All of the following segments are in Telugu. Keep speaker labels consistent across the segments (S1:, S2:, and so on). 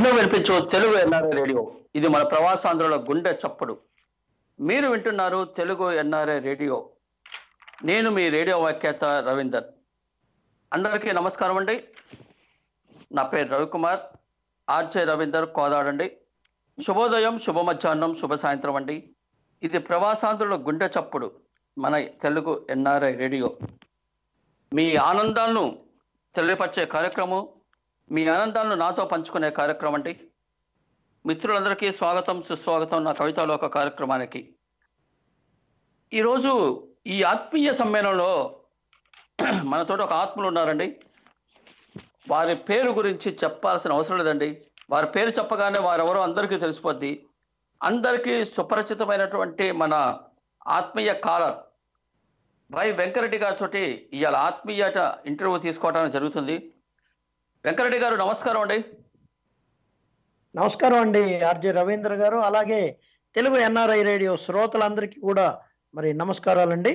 S1: ఆనందం వినిపించు తెలుగు ఎన్ఆర్ఐ రేడియో ఇది మన ప్రవాసాంధ్రుల గుండె చప్పుడు మీరు వింటున్నారు తెలుగు ఎన్ఆర్ఐ రేడియో నేను మీ రేడియో వ్యాఖ్యాత రవీందర్ అందరికీ నమస్కారం అండి నా పేరు రవికుమార్ ఆర్జే రవీందర్ కోదాడండి శుభోదయం శుభ మధ్యాహ్నం శుభ సాయంత్రం అండి ఇది ప్రవాసాంధ్రుల గుండె చప్పుడు మన తెలుగు ఎన్ఆర్ఐ రేడియో మీ ఆనందాలను తెలియపరిచే కార్యక్రమం మీ ఆనందాలను నాతో పంచుకునే కార్యక్రమం అండి మిత్రులందరికీ స్వాగతం సుస్వాగతం నా కవితాలోక కార్యక్రమానికి ఈరోజు ఈ ఆత్మీయ సమ్మేళనంలో మనతో ఒక ఆత్మలు ఉన్నారండి వారి పేరు గురించి చెప్పాల్సిన అవసరం లేదండి వారి పేరు చెప్పగానే వారెవరో అందరికీ తెలిసిపోద్ది అందరికీ సుపరిచితమైనటువంటి మన ఆత్మీయ కాలర్ వై వెంకరెడ్డి గారితో ఇవాళ ఆత్మీయత ఇంటర్వ్యూ తీసుకోవడం జరుగుతుంది వెంకరెడ్డి గారు నమస్కారం అండి
S2: నమస్కారం అండి ఆర్జే రవీంద్ర గారు అలాగే తెలుగు ఎన్ఆర్ఐ రేడియో శ్రోతలందరికీ కూడా మరి నమస్కారాలండి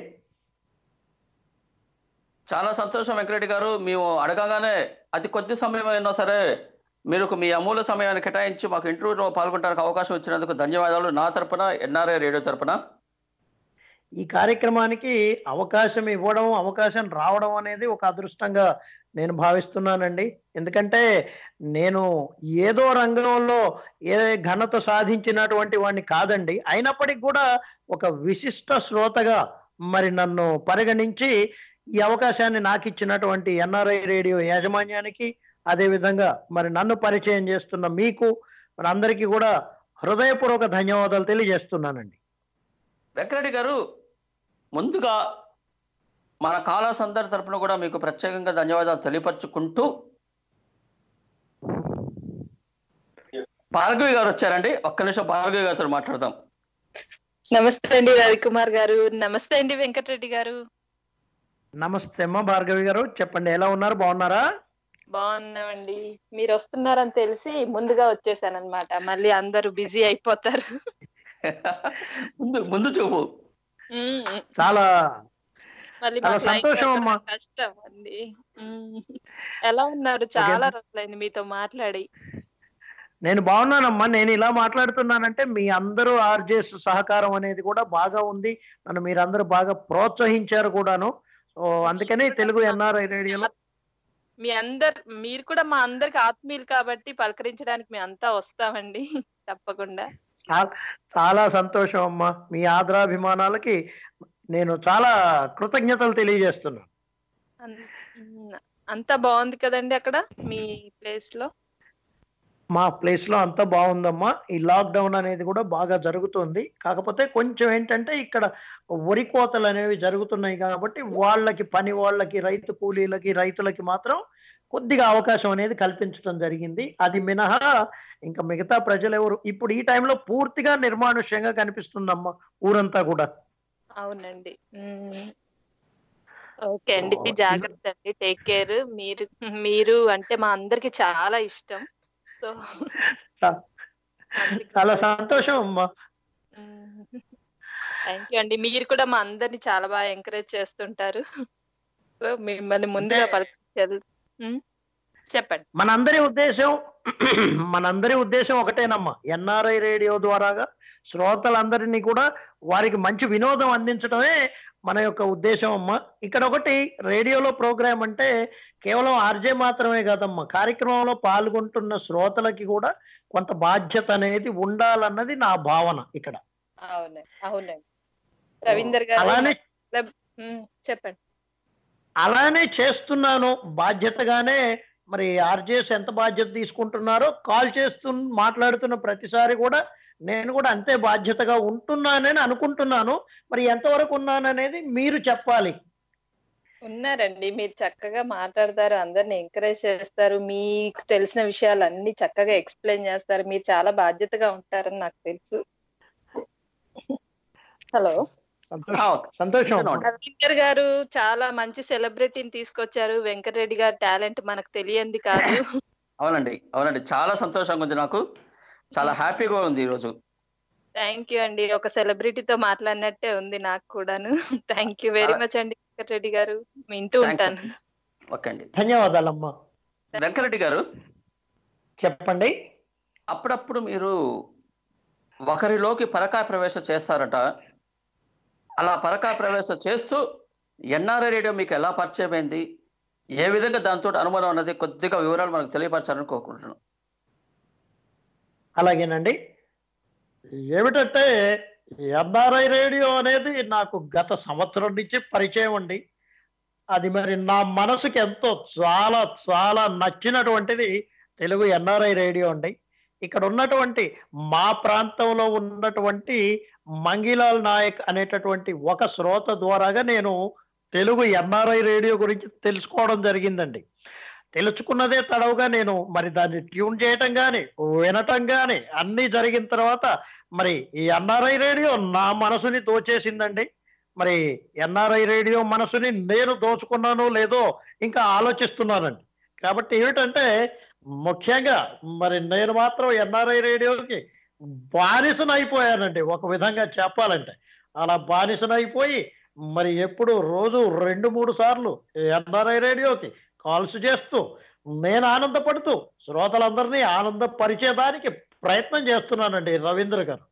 S1: చాలా సంతోషం వెంకరెడ్డి గారు మేము అడగగానే అతి కొద్ది సమయం అయినా సరే మీరు మీ అమూల్య సమయాన్ని కేటాయించి మాకు ఇంటర్వ్యూలో పాల్గొనడానికి అవకాశం ఇచ్చినందుకు ధన్యవాదాలు నా తరపున ఎన్ఆర్ఐ రేడియో తరపున
S2: ఈ కార్యక్రమానికి అవకాశం ఇవ్వడం అవకాశం రావడం అనేది ఒక అదృష్టంగా నేను భావిస్తున్నానండి ఎందుకంటే నేను ఏదో రంగంలో ఏ ఘనత సాధించినటువంటి వాడిని కాదండి అయినప్పటికీ కూడా ఒక విశిష్ట శ్రోతగా మరి నన్ను పరిగణించి ఈ అవకాశాన్ని నాకు ఇచ్చినటువంటి ఎన్ఆర్ఐ రేడియో యాజమాన్యానికి అదేవిధంగా మరి నన్ను పరిచయం చేస్తున్న మీకు మరి అందరికీ కూడా హృదయపూర్వక ధన్యవాదాలు తెలియజేస్తున్నానండి
S1: వెంకరెడ్డి గారు ముందుగా మన కాలాస్ అందరి తరపున కూడా మీకు ప్రత్యేకంగా ధన్యవాదాలు తెలియపరుచుకుంటూ భార్గవి గారు వచ్చారండి ఒక్క నిమిషం భార్గవి గారితో మాట్లాడదాం
S3: నమస్తే అండి రవికుమార్ గారు నమస్తే అండి వెంకటరెడ్డి గారు
S2: నమస్తే అమ్మ భార్గవి గారు చెప్పండి ఎలా ఉన్నారు బాగున్నారా
S3: బాగున్నామండి మీరు వస్తున్నారని తెలిసి ముందుగా వచ్చేసానన్నమాట మళ్ళీ అందరూ బిజీ అయిపోతారు
S1: ముందు ముందు చూపు
S3: ఉమ్, ఉమ్.
S2: చాలా
S3: మళ్ళీ
S2: చాలా
S3: మాకు లైన్
S2: సంతోషం
S3: పెట్టడం
S2: అమ్మా.
S3: కష్టం అండి ఉమ్. ఎలా ఉన్నారు చాలా రోజులైంది మీతో మాట్లాడి
S2: నేను బాగున్నానమ్మా నేను ఇలా మాట్లాడుతున్నానంటే మీ అందరూ ఆర్జేస్ సహకారం అనేది కూడా బాగా ఉంది నన్ను మీరందరూ బాగా ప్రోత్సహించారు కూడాను సో అందుకని తెలుగు ఎన్ఆర్ఐ రేడియోలో
S3: మీ అందరు మీరు కూడా మా అందరికి ఆత్మీయులు కాబట్టి పలకరించడానికి మేము అంతా వస్తామండి తప్పకుండా
S2: చా- చాలా సంతోషం అమ్మా మీ ఆదరాభిమానాలకి నేను చాలా కృతజ్ఞతలు తెలియజేస్తున్నాను
S3: అన్- ఉమ్, అంతా బాగుంది కదండి అక్కడ మీ ప్లేస్ లో
S2: మా ప్లేస్ లో అంతా బాగుందమ్మా ఈ లాక్డౌన్ అనేది కూడా బాగా జరుగుతుంది కాకపోతే కొంచెం ఏంటంటే ఇక్కడ వరి కోతలు అనేవి జరుగుతున్నాయి కాబట్టి వాళ్ళకి పని వాళ్ళకి రైతు కూలీలకి రైతులకి మాత్రం కొద్దిగా అవకాశం అనేది కల్పించడం జరిగింది అది మినహా ఇంకా మిగతా ప్రజలు ఎవరు ఇప్పుడు ఈ టైంలో పూర్తిగా నిర్మానుష్యంగా కనిపిస్తుందమ్మా ఊరంతా కూడా
S3: అవునండి ఉమ్. ఓకే అండి జాగ్రత్త అండి టేక్ కేర్ మీరు మీరు అంటే మా అందరికి చాలా ఇష్టం సో
S2: చాలా సంతోషం అమ్మా
S3: థ్యాంక్ యూ అండి మీరు కూడా మా అందరిని చాలా బాగా ఎంకరేజ్ చేస్తుంటారు సో మిమ్మల్ని ముందుగా
S2: అంటే-
S3: పలికించారు ఉమ్, చెప్పండి
S2: మనందరి ఉద్దేశం మనందరి ఉద్దేశం ఒకటేనమ్మా ఎన్ఆర్ఐ రేడియో ద్వారాగా శ్రోతలందరినీ కూడా వారికి మంచి వినోదం అందించడమే మన యొక్క ఉద్దేశం అమ్మా ఇక్కడ ఒకటి రేడియోలో ప్రోగ్రామ్ అంటే కేవలం ఆర్జే మాత్రమే కాదమ్మా కార్యక్రమంలో పాల్గొంటున్న శ్రోతలకి కూడా కొంత బాధ్యత అనేది ఉండాలన్నది నా భావన ఇక్కడ
S3: అవునండి అవునండి రవీందర్ గారు
S2: అలానే
S3: ఉమ్, చెప్పండి
S2: అలానే చేస్తున్నాను బాధ్యతగానే మరి ఆర్జేస్ ఎంత బాధ్యత తీసుకుంటున్నారో కాల్ చేస్తు మాట్లాడుతున్న ప్రతిసారి కూడా నేను కూడా అంతే బాధ్యతగా ఉంటున్నానని అనుకుంటున్నాను మరి ఎంతవరకు ఉన్నాననేది మీరు చెప్పాలి
S3: ఉన్నారండి మీరు చక్కగా మాట్లాడతారు అందరిని ఎంకరేజ్ చేస్తారు మీకు తెలిసిన విషయాలు అన్ని చక్కగా ఎక్స్ప్లెయిన్ చేస్తారు మీరు చాలా బాధ్యతగా ఉంటారని నాకు తెలుసు హలో
S2: సంతోషం సంతోషం అమ్మా.
S3: రవీందర్ గారు చాలా మంచి సెలబ్రిటీని తీసుకొచ్చారు వెంకటరెడ్డి గారి టాలెంట్ మనకు తెలియంది కాదు
S1: అవునండి అవునండి చాలా సంతోషంగా ఉంది నాకు చాలా హ్యాపీగా ఉంది ఈరోజు
S3: థ్యాంక్ యూ అండి ఒక సెలబ్రిటీతో మాట్లాడినట్టే ఉంది నాకు కూడాను థ్యాంక్ యూ వెరీ మచ్ అండి వెంకటరెడ్డి గారు వింటూ
S1: Thanks
S3: ఉంటాను
S1: అండి. ఓకే అండి
S2: ధన్యవాదాలమ్మా
S1: వెంకరెడ్డి గారు
S2: చెప్పండి
S1: అప్పుడప్పుడు మీరు ఒకరిలోకి పరకాయ ప్రవేశం చేస్తారట అలా పరకాయ ప్రవేశం చేస్తూ ఎన్ఆర్ఐ రేడియో మీకు ఎలా పరిచయం అయింది ఏ విధంగా దాంతో అనుమానం ఉన్నది కొద్దిగా వివరాలు మనకు తెలియపరచాలని కోరుకుంటున్నాను
S2: అలాగేనండి ఏమిటంటే ఎన్ఆర్ఐ రేడియో అనేది నాకు గత సంవత్సరం నుంచి పరిచయం అండి అది మరి నా మనసుకి ఎంతో చాలా చాలా నచ్చినటువంటిది తెలుగు ఎన్ఆర్ఐ రేడియో అండి ఇక్కడ ఉన్నటువంటి మా ప్రాంతంలో ఉన్నటువంటి మంగిలాల్ నాయక్ అనేటటువంటి ఒక శ్రోత ద్వారాగా నేను తెలుగు ఎన్ఆర్ఐ రేడియో గురించి తెలుసుకోవడం జరిగిందండి తెలుసుకున్నదే తడవుగా నేను మరి దాన్ని ట్యూన్ చేయటం కానీ వినటం కానీ అన్నీ జరిగిన తర్వాత మరి ఈ ఎన్ఆర్ఐ రేడియో నా మనసుని దోచేసిందండి మరి ఎన్ఆర్ఐ రేడియో మనసుని నేను దోచుకున్నానో లేదో ఇంకా ఆలోచిస్తున్నానండి కాబట్టి ఏమిటంటే ముఖ్యంగా మరి నేను మాత్రం ఎన్ఆర్ఐ రేడియోకి బానిసనైపోయానండి ఒక విధంగా చెప్పాలంటే అలా బానిసనైపోయి మరి ఎప్పుడు రోజు రెండు మూడు సార్లు ఎన్ఆర్ఐ రేడియోకి కాల్స్ చేస్తూ నేను ఆనందపడుతూ శ్రోతలందరినీ ఆనందపరిచేదానికి ప్రయత్నం చేస్తున్నానండి రవీంద్ర గారు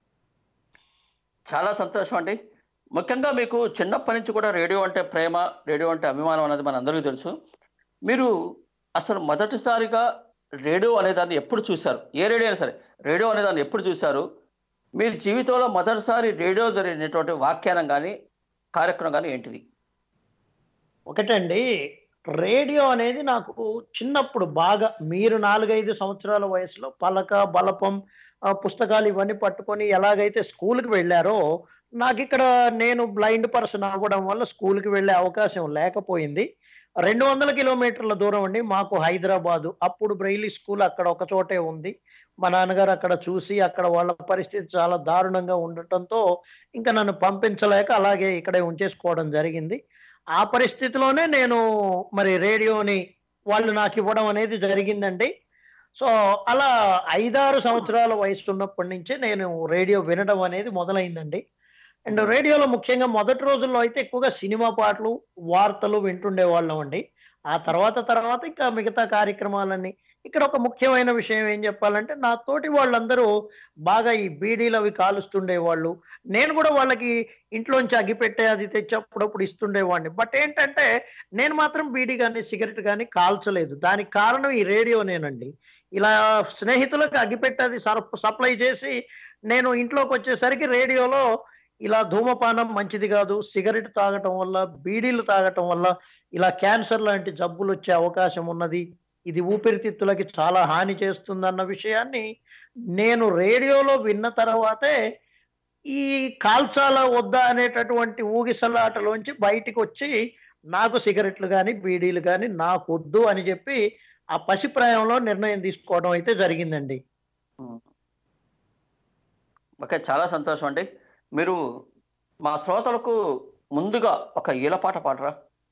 S1: చాలా సంతోషం అండి ముఖ్యంగా మీకు చిన్నప్పటి నుంచి కూడా రేడియో అంటే ప్రేమ రేడియో అంటే అభిమానం అనేది మన అందరికీ తెలుసు మీరు అసలు మొదటిసారిగా రేడియో అనేదాన్ని ఎప్పుడు చూశారు ఏ రేడియో అయినా సరే రేడియో అనేదాన్ని ఎప్పుడు చూశారు మీరు జీవితంలో మొదటిసారి రేడియో జరిగినటువంటి వ్యాఖ్యానం కానీ కార్యక్రమం కానీ ఏంటిది
S2: ఒకటండి రేడియో అనేది నాకు చిన్నప్పుడు బాగా మీరు నాలుగైదు సంవత్సరాల వయసులో పలక బలపం ఆ, పుస్తకాలు ఇవన్నీ పట్టుకొని ఎలాగైతే స్కూల్కి వెళ్ళారో నాకు ఇక్కడ నేను బ్లైండ్ పర్సన్ అవ్వడం వల్ల స్కూల్కి వెళ్ళే అవకాశం లేకపోయింది రెండు వందల కిలోమీటర్ల దూరం అండి మాకు హైదరాబాదు అప్పుడు బ్రైలీ స్కూల్ అక్కడ ఒక చోటే ఉంది మా నాన్నగారు అక్కడ చూసి అక్కడ వాళ్ళ పరిస్థితి చాలా దారుణంగా ఉండటంతో ఇంకా నన్ను పంపించలేక అలాగే ఇక్కడే ఉంచేసుకోవడం జరిగింది ఆ పరిస్థితిలోనే నేను మరి రేడియోని వాళ్ళు నాకు ఇవ్వడం అనేది జరిగిందండి సో అలా ఐదారు సంవత్సరాల వయసు ఉన్నప్పటి నుంచే నేను రేడియో వినడం అనేది మొదలైందండి అండ్ రేడియోలో ముఖ్యంగా మొదటి రోజుల్లో అయితే ఎక్కువగా సినిమా పాటలు వార్తలు వింటుండే వాళ్ళం అండి ఆ తర్వాత తర్వాత ఇంకా మిగతా కార్యక్రమాలన్నీ ఇక్కడ ఒక ముఖ్యమైన విషయం ఏం చెప్పాలంటే నా తోటి వాళ్ళందరూ బాగా ఈ బీడీలు అవి కాలుస్తుండేవాళ్ళు నేను కూడా వాళ్ళకి ఇంట్లోంచి అగ్గిపెట్టే అది తెచ్చి అప్పుడప్పుడు ఇస్తుండేవాడిని బట్ ఏంటంటే నేను మాత్రం బీడీ కానీ సిగరెట్ కానీ కాల్చలేదు దానికి కారణం ఈ రేడియోనేనండి ఇలా స్నేహితులకు అగ్గిపెట్టేది సప్లై చేసి నేను ఇంట్లోకి వచ్చేసరికి రేడియోలో ఇలా ధూమపానం మంచిది కాదు సిగరెట్ తాగటం వల్ల బీడీలు తాగటం వల్ల ఇలా క్యాన్సర్ లాంటి జబ్బులు వచ్చే అవకాశం ఉన్నది ఇది ఊపిరితిత్తులకి చాలా హాని చేస్తుందన్న విషయాన్ని నేను రేడియోలో విన్న తర్వాతే ఈ కాల్చాల వద్దా అనేటటువంటి ఊగిసలాటలోంచి బయటికి వచ్చి నాకు సిగరెట్లు కానీ బీడీలు కానీ నాకు వద్దు అని చెప్పి ఆ పసిప్రాయంలో నిర్ణయం తీసుకోవడం అయితే జరిగిందండి
S1: ఓకే చాలా సంతోషం అండి మీరు మా శ్రోతలకు ముందుగా ఒక ఈలపాట పాడరా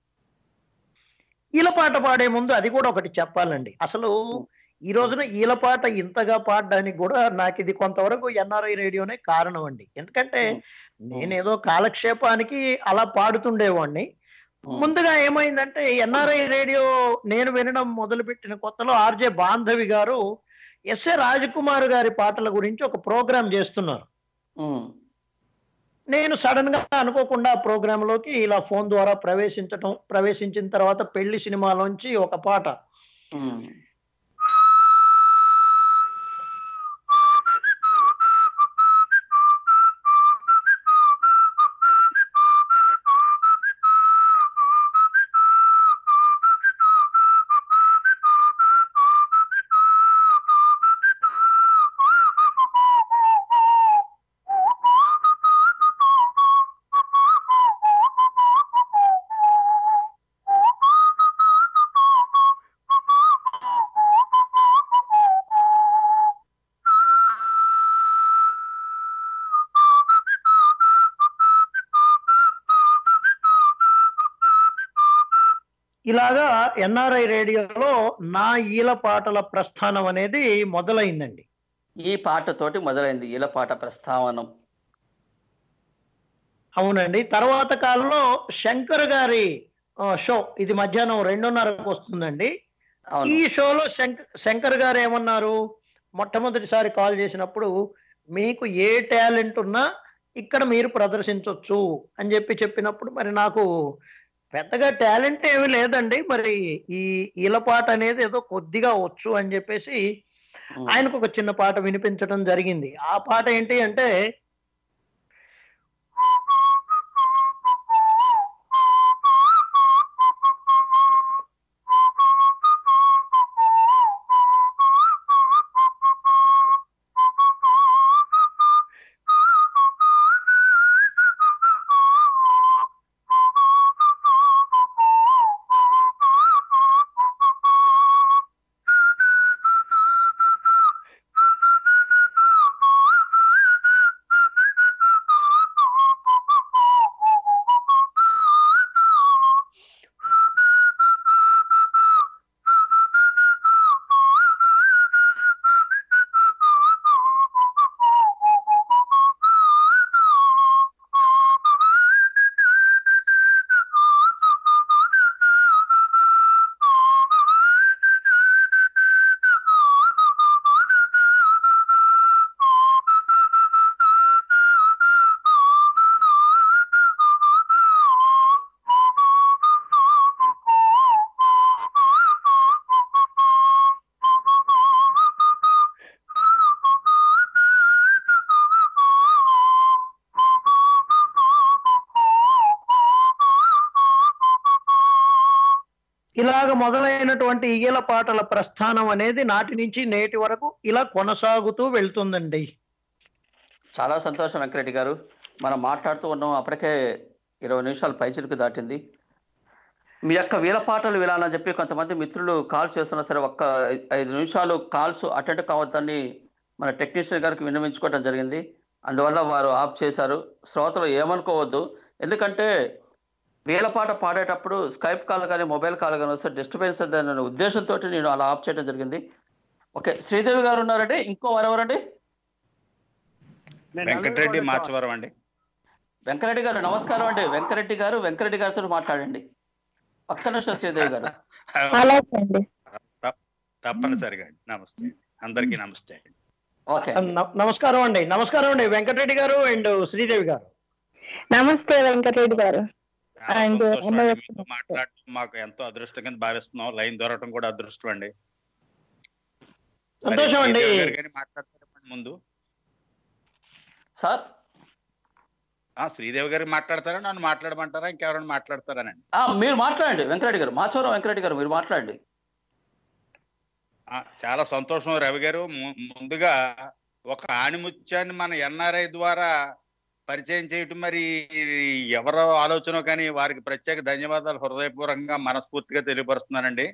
S2: ఈలపాట పాడే ముందు అది కూడా ఒకటి చెప్పాలండి అసలు ఈ రోజున ఈలపాట ఇంతగా పాడడానికి కూడా నాకు ఇది కొంతవరకు ఎన్ఆర్ఐ రేడియోనే కారణం అండి ఎందుకంటే నేనేదో కాలక్షేపానికి అలా పాడుతుండేవాడిని ముందుగా ఏమైందంటే ఎన్ఆర్ఐ రేడియో నేను వినడం మొదలుపెట్టిన కొత్తలో ఆర్జే బాంధవి గారు ఎస్ఏ రాజకుమార్ గారి పాటల గురించి ఒక ప్రోగ్రాం చేస్తున్నారు
S1: ఉమ్,
S2: నేను సడన్ గా అనుకోకుండా ఆ ప్రోగ్రామ్ లోకి ఇలా ఫోన్ ద్వారా ప్రవేశించటం ప్రవేశించిన తర్వాత పెళ్లి సినిమాలోంచి ఒక పాట
S1: ఉమ్.
S2: ఇలాగా ఎన్ఆర్ఐ రేడియోలో నా ఈల పాటల ప్రస్థానం అనేది మొదలైందండి
S1: ఈ పాటతోటి మొదలైంది ఈలపాట ప్రస్తావనం
S2: అవునండి తర్వాత కాలంలో శంకర్ గారి ఆ, షో ఇది మధ్యాహ్నం రెండున్నరకు వస్తుందండి ఈ
S1: అవును
S2: షోలో శంక శంకర్ గారు ఏమన్నారు మొట్టమొదటిసారి కాల్ చేసినప్పుడు మీకు ఏ టాలెంట్ ఉన్నా ఇక్కడ మీరు ప్రదర్శించవచ్చు అని చెప్పి చెప్పినప్పుడు మరి నాకు పెద్దగా టాలెంట్ ఏమీ లేదండి మరి ఈ ఈలపాట అనేది ఏదో కొద్దిగా వచ్చు అని చెప్పేసి
S1: ఉమ్.
S2: ఆయనకు ఒక చిన్న పాట వినిపించడం జరిగింది ఆ పాట ఏంటి అంటే ఇలాగ మొదలైనటువంటి ఈల పాటల ప్రస్థానం అనేది నాటి నుంచి నేటి వరకు ఇలా కొనసాగుతూ వెళ్తుందండి
S1: చాలా సంతోషం వెంకరెడ్డి గారు మనం మాట్లాడుతూ ఉన్నాం అప్పటికే ఇరవై నిమిషాలు పైచిలకు దాటింది మీ యొక్క వీరపాటలు వినాలని చెప్పి కొంతమంది మిత్రులు కాల్ చేస్తున్నా సరే ఒక్క ఐ- ఐదు నిమిషాలు కాల్స్ అటెండ్ కావద్దని మన టెక్నీషియన్ గారికి విన్నవించుకోవడం జరిగింది అందువల్ల వారు ఆఫ్ చేశారు శ్రోతలు ఏమనుకోవద్దు ఎందుకంటే వీలపాట పాడేటప్పుడు స్కైప్ కాల్ కానీ మొబైల్ కాల్ కానీ వస్తే డిస్టర్బెన్స్ అనే ఉద్దేశంతో నేను అలా ఆఫ్ చేయడం జరిగింది ఓకే శ్రీదేవి గారు ఉన్నారండి ఇంకో వారెవరండి
S4: వెంకటరెడ్డి మాచవరం అండి
S1: వెంకరెడ్డి గారు నమస్కారం అండి వెంకరెడ్డి గారు వెంకరెడ్డి గారితో మాట్లాడండి ఒక్క నిమిషం శ్రీదేవి గారు
S5: అలాగే అండి
S4: తప్పనిసరిగా అండి. నమస్తే అందరికీ నమస్తే అండి.
S1: ఓకే
S2: న- నమస్కారం అండి నమస్కారం అండి వెంకటరెడ్డి గారు అండ్ శ్రీదేవి గారు
S5: నమస్తే వెంకటరెడ్డి గారు
S4: చాలా
S5: And
S4: సంతోషం అండి.
S5: అందరూ-
S4: మీతో మాట్లాడటం మాకు ఎంతో అదృష్టం కింద భావిస్తున్నాం లైన్ దొరకడం కూడా అదృష్టం అండి మరి
S2: సంతోషం అండి
S4: శ్రీదేవి గారు కానీ మాట్లాడతారా ముందు
S1: సార్
S4: ఆ శ్రీదేవి గారు మాట్లాడతారా నన్ను మాట్లాడమంటారా ఇంకెవరైనా మాట్లాడతారానండి
S1: ఆ, మీరు మాట్లాడండి వెంకరెడ్డి గారు మాచవరం వెంకరెడ్డి గారు మీరు మాట్లాడండి
S4: ఆ, చాలా సంతోషం రవి గారు ము- ముందుగా ఒక ఆణిముత్యాన్ని మన ఎన్ఆర్ఐ ద్వారా పరిచయం చేయటం మరి ఎవరో ఆలోచన కానీ వారికి ప్రత్యేక ధన్యవాదాలు హృదయపూర్వకంగా మనస్ఫూర్తిగా తెలియపరుస్తున్నానండి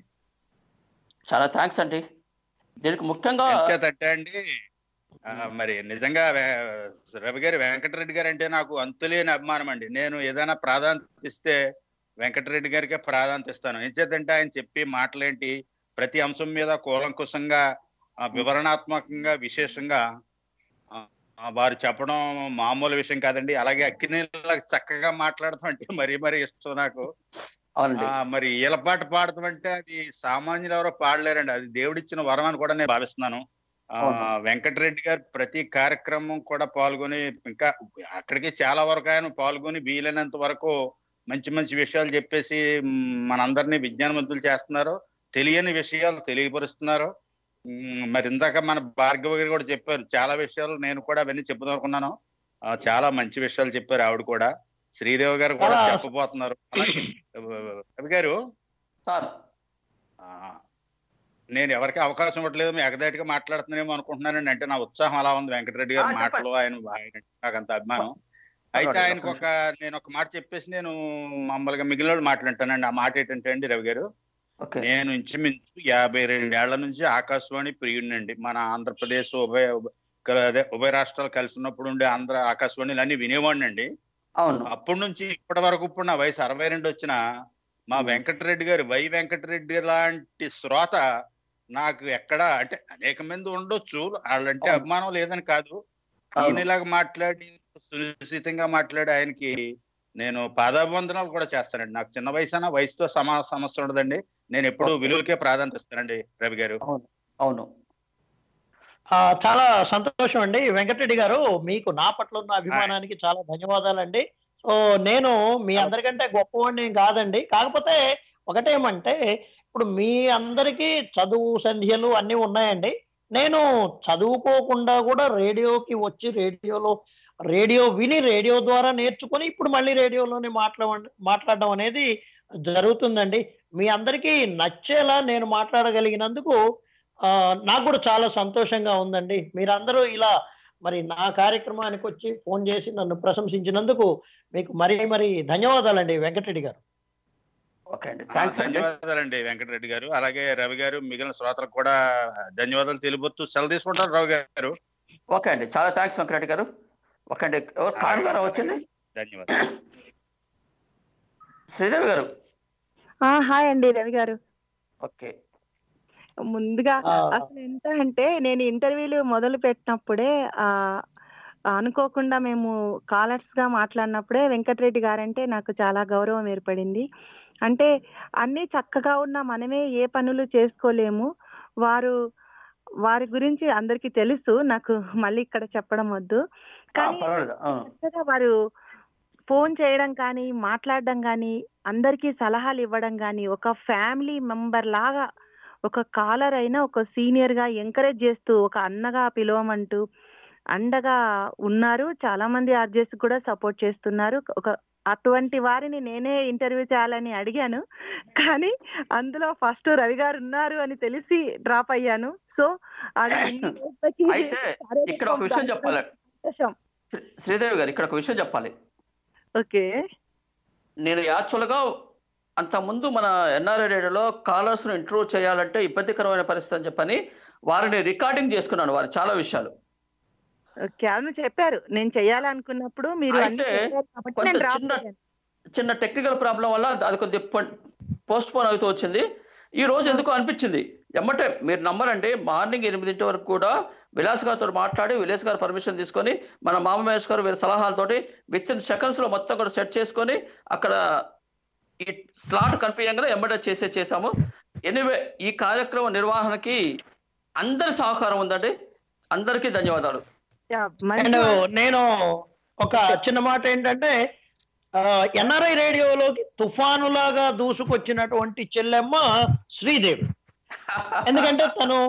S1: చాలా థ్యాంక్స్ అండి దీనికి ముఖ్యంగా
S4: ఎంచేతంటే అండి ఆ, మరి నిజంగా వే- రవి గారు వెంకటరెడ్డి గారు అంటే నాకు అంతులేని అభిమానం అండి నేను ఏదైనా ప్రాధాన్యత ఇస్తే వెంకటరెడ్డి గారికే ప్రాధాన్యత ఇస్తాను ఎంచేతంటే ఆయన చెప్పి మాటలేంటి ప్రతి అంశం మీద కూలంకుశంగా ఆ, వివరణాత్మకంగా విశేషంగా ఆ, ఆ, వారు చెప్పడం మామూలు విషయం కాదండి అలాగే అక్కినీళ్ళ చక్కగా మాట్లాడటం అంటే మరీ మరీ ఇష్టం నాకు
S1: అవునండి
S4: ఆ, మరి ఈలపాట పాడటం అంటే అది సామాన్యులు ఎవరో పాడలేరండి అది దేవుడిచ్చిన వరం అని కూడా నేను భావిస్తున్నాను ఆ,
S1: అవును.
S4: వెంకటరెడ్డి గారు ప్రతి కార్యక్రమం కూడా పాల్గొని ఇంకా అక్కడికి చాలా వరకు ఆయన పాల్గొని వీలైనంత వరకు మంచి మంచి విషయాలు చెప్పేసి మ్, మనందరినీ విజ్ఞానవంతులు చేస్తున్నారు తెలియని విషయాలు తెలియపరుస్తున్నారు మ్, మరి ఇందాక మన భార్గవ గారు కూడా చెప్పారు చాలా విషయాలు నేను కూడా అవన్నీ చెప్పుదాం అనుకున్నాను ఆ, చాలా మంచి విషయాలు చెప్పారు ఆవిడ కూడా శ్రీదేవి గారు కూడా
S2: చాలా-
S4: చెప్పబోతున్నారు అలాగే, రవి గారు
S1: సార్
S4: ఆ, నేను ఎవరికి అవకాశం ఇవ్వట్లేదు మీ ఎగదాటిగా మాట్లాడుతున్నానేమో అనుకుంటున్నానండి అంటే నా ఉత్సాహం అలా ఉంది వెంకటరెడ్డి గారి
S1: ఆ, చెప్పండి.
S4: మాటలు ఆయన ఆయన అంటే నాకు అంత అభిమానం అయితే
S1: పర్వాలేదు,
S4: ఆయనకు ఒక నేను ఒక మాట చెప్పేసి నేను మామూలుగా మిగిలిన వాళ్ళు మాట్లాంటానండి ఆ మాట ఏంటంటే అండి రవి గారు
S1: ఓకే
S4: నేను ఇంచుమించు యాభై రెండేళ్ల నుంచి ఆకాశవాణి ప్రియుడినండి మన ఆంధ్రప్రదేశ్ ఉభయ ఉభయ- అదే ఉభయ రాష్ట్రాలు కలిసి ఉన్నప్పుడు ఉండే ఆంధ్ర ఆకాశవాణిలు అన్ని వినేవాడిని అండి
S1: అవును
S4: అప్పటి నుంచి ఇప్పటి వరకు ఇప్పుడు నా వయసు అరవై రెండు వచ్చిన మా
S1: Hmm.
S4: వెంకటరెడ్డి గారు వై వెంకటరెడ్డి లాంటి శ్రోత నాకు ఎక్కడ అంటే అనేక మంది ఉండొచ్చు వాళ్ళంటే
S1: అవును.
S4: అభిమానం లేదని కాదు
S1: అవును.
S4: ఈయనలాగా మాట్లాడి సునిశ్చితంగా మాట్లాడి ఆయనకి నేను పాదాభివందనాలు కూడా చేస్తానండి నాకు చిన్న వయసు వయసుతో సమా సమస్య ఉండదండి నేను ఎప్పుడు
S1: ఓకే.
S4: విలువకే ప్రాధాన్యత ఇస్తానండి రవి గారు
S1: అవును
S2: ఆ, చాలా సంతోషం అండి వెంకటరెడ్డి గారు మీకు నా పట్ల ఉన్న అభిమానానికి చాలా ధన్యవాదాలండి సో నేను మీ అందరికంటే గొప్పవాడిని ఏం కాదండి కాకపోతే ఒకటేమంటే ఇప్పుడు మీ అందరికీ చదువు సంధ్యలు అన్నీ ఉన్నాయండి నేను చదువుకోకుండా కూడా రేడియోకి వచ్చి రేడియోలో రేడియో విని రేడియో ద్వారా నేర్చుకొని ఇప్పుడు మళ్ళీ రేడియోలోనే మాట్లాడ మాట్లాడడం అనేది జరుగుతుందండి మీ అందరికీ నచ్చేలా నేను మాట్లాడగలిగినందుకు ఆ, నాకు కూడా చాలా సంతోషంగా ఉందండి మీరందరూ ఇలా మరి నా కార్యక్రమానికి వచ్చి ఫోన్ చేసి నన్ను ప్రశంసించినందుకు మీకు మరీ మరీ ధన్యవాదాలండి వెంకటరెడ్డి గారు
S1: ఓకే అండి
S4: ఆ,
S1: థ్యాంక్స్ అండి
S4: ధన్యవాదాలండి వెంకటరెడ్డి గారు అలాగే రవి గారు మిగిలిన శ్రోతలకు కూడా ధన్యవాదాలు తెలియబోతూ సెలవు తీసుకుంటారు రవి గారు
S1: ఓకే అండి చాలా థ్యాంక్స్ వెంకరెడ్డి గారు ఓకే అండి ఎవరు కారు గారు వచ్చింది
S4: ధన్యవాదాలు
S1: శ్రీదేవి గారు
S5: ఆ, హాయ్ అండి రవి గారు
S1: ఓకే
S5: ముందుగా
S2: ఆ,
S5: అసలు ఎంత అంటే నేను ఇంటర్వ్యూలు మొదలు పెట్టినప్పుడే ఆ అనుకోకుండా మేము కాలర్స్ గా మాట్లాడినప్పుడే వెంకటరెడ్డి గారంటే నాకు చాలా గౌరవం ఏర్పడింది అంటే అన్ని చక్కగా ఉన్న మనమే ఏ పనులు చేసుకోలేము వారు వారి గురించి అందరికీ తెలుసు నాకు మళ్ళీ ఇక్కడ చెప్పడం వద్దు
S1: ఆ,
S5: కానీ
S1: పర్వాలేదు ఆ,
S5: చక్కగా వారు ఫోన్ చేయడం కానీ మాట్లాడడం కానీ అందరికీ సలహాలు ఇవ్వడం కానీ ఒక ఫ్యామిలీ మెంబర్ లాగా ఒక కాలర్ అయినా ఒక సీనియర్ గా ఎంకరేజ్ చేస్తూ ఒక అన్నగా పిలవమంటూ అండగా ఉన్నారు చాలా మంది ఆర్జెస్ కూడా సపోర్ట్ చేస్తున్నారు ఒక అటువంటి వారిని నేనే ఇంటర్వ్యూ చేయాలని అడిగాను కానీ అందులో ఫస్ట్ రవి గారు ఉన్నారు అని తెలిసి డ్రాప్ అయ్యాను సో అది ఇన్ని రోజులకి
S1: అయితే ఇక్కడ ఒక విషయం చెప్పాలి
S5: సంతోషం.
S1: శ్రీ- శ్రీదేవి గారు ఇక్కడ ఒక విషయం చెప్పాలి
S5: ఓకే
S1: నేను యాక్చువల్గా అంతకుముందు మన ఎన్ఆర్ఐ రేడియోలో కాలర్స్ ను ఇంటర్వ్యూ చేయాలంటే ఇబ్బందికరమైన పరిస్థితి అని చెప్పని వారిని రికార్డింగ్ చేసుకున్నాను వారు చాలా విషయాలు
S5: ఓకే అవును చెప్పారు నేను చేయాలనుకున్నప్పుడు మీరు అన్ని
S1: అయితే
S5: చెప్పారు కాబట్టి
S1: కొంత
S5: నేను డ్రాప్
S1: చిన్న-
S5: అయ్యాను.
S1: చిన్న టెక్నికల్ ప్రాబ్లం వల్ల అది కొద్దిగా పోస్ట్ పోన్ అవుతూ వచ్చింది ఈ రోజు ఎందుకో అనిపించింది ఎమ్మటే మీరు నమ్మరండి మార్నింగ్ ఎనిమిదింటి వరకు కూడా విలాస్ గారితో మాట్లాడి విలాస్ గారు పర్మిషన్ తీసుకొని మన మామ మహేష్ గారు వీరి సలహాలతోటి విత్ ఇన్ సెకండ్స్ లో మొత్తం కూడా సెట్ చేసుకొని అక్కడ ఈ స్లాట్ కనిపించగానే ఎమ్మటే చేసే చేశాము ఎనివే ఈ కార్యక్రమ నిర్వహణకి అందరి సహకారం ఉందండి అందరికీ ధన్యవాదాలు
S5: యా, మంచి
S2: అండ్
S5: వాళ్ళు.
S2: నేను ఒక చిన్న మాట ఏంటంటే ఎన్ఆర్ఐ రేడియోలోకి తుఫానులాగా దూసుకొచ్చినటువంటి చెల్లెమ్మ శ్రీదేవి ఎందుకంటే తను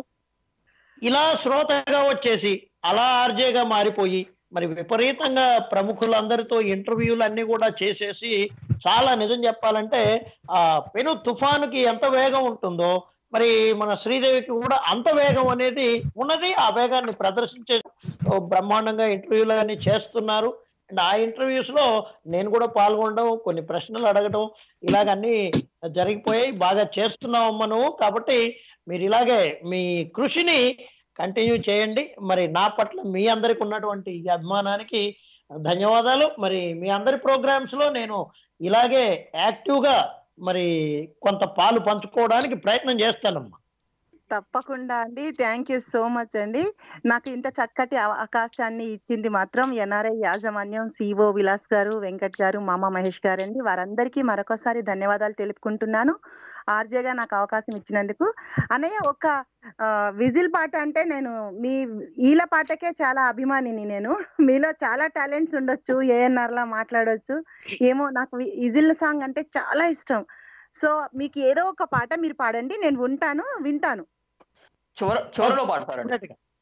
S2: ఇలా శ్రోతగా వచ్చేసి అలా ఆర్జేగా మారిపోయి మరి విపరీతంగా ప్రముఖులందరితో ఇంటర్వ్యూలు అన్ని కూడా చేసేసి చాలా నిజం చెప్పాలంటే ఆ పెను తుఫానుకి ఎంత వేగం ఉంటుందో మరి మన శ్రీదేవికి కూడా అంత వేగం అనేది ఉన్నది ఆ వేగాన్ని ప్రదర్శించే ఓ బ్రహ్మాండంగా ఇంటర్వ్యూలు అన్ని చేస్తున్నారు అండ్ ఆ ఇంటర్వ్యూస్ లో నేను కూడా పాల్గొనడం కొన్ని ప్రశ్నలు అడగడం ఇలాగన్నీ జరిగిపోయాయి బాగా చేస్తున్నావమ్మ నువ్వు కాబట్టి మీరు ఇలాగే మీ కృషిని కంటిన్యూ చేయండి మరి నా పట్ల మీ అందరికి ఉన్నటువంటి ఈ అభిమానానికి ధన్యవాదాలు మరి మీ అందరి ప్రోగ్రామ్స్ లో నేను ఇలాగే యాక్టివ్ గా మరి కొంత పాలు పంచుకోవడానికి ప్రయత్నం చేస్తానమ్మా
S5: తప్పకుండా అండి థ్యాంక్ యూ సో మచ్ అండి నాకు ఇంత చక్కటి అవ- అవకాశాన్ని ఇచ్చింది మాత్రం ఎన్ఆర్ఐ యాజమాన్యం సిఓ విలాస్ గారు వెంకట్ గారు మామ మహేష్ గారు అండి వారందరికీ మరొకసారి ధన్యవాదాలు తెలుపుకుంటున్నాను ఆర్జేగా నాకు అవకాశం ఇచ్చినందుకు అన్నయ్య ఒక ఆ, విజిల్ పాట అంటే నేను మీ ఈల పాటకే చాలా అభిమానిని నేను మీలో చాలా టాలెంట్స్ ఉండొచ్చు ఏఎన్ఆర్ లా మాట్లాడొచ్చు ఏమో నాకు వి- విజిల్ సాంగ్ అంటే చాలా ఇష్టం సో మీకు ఏదో ఒక పాట మీరు పాడండి నేను ఉంటాను వింటాను
S1: చివర చివరిలో పాడతారండి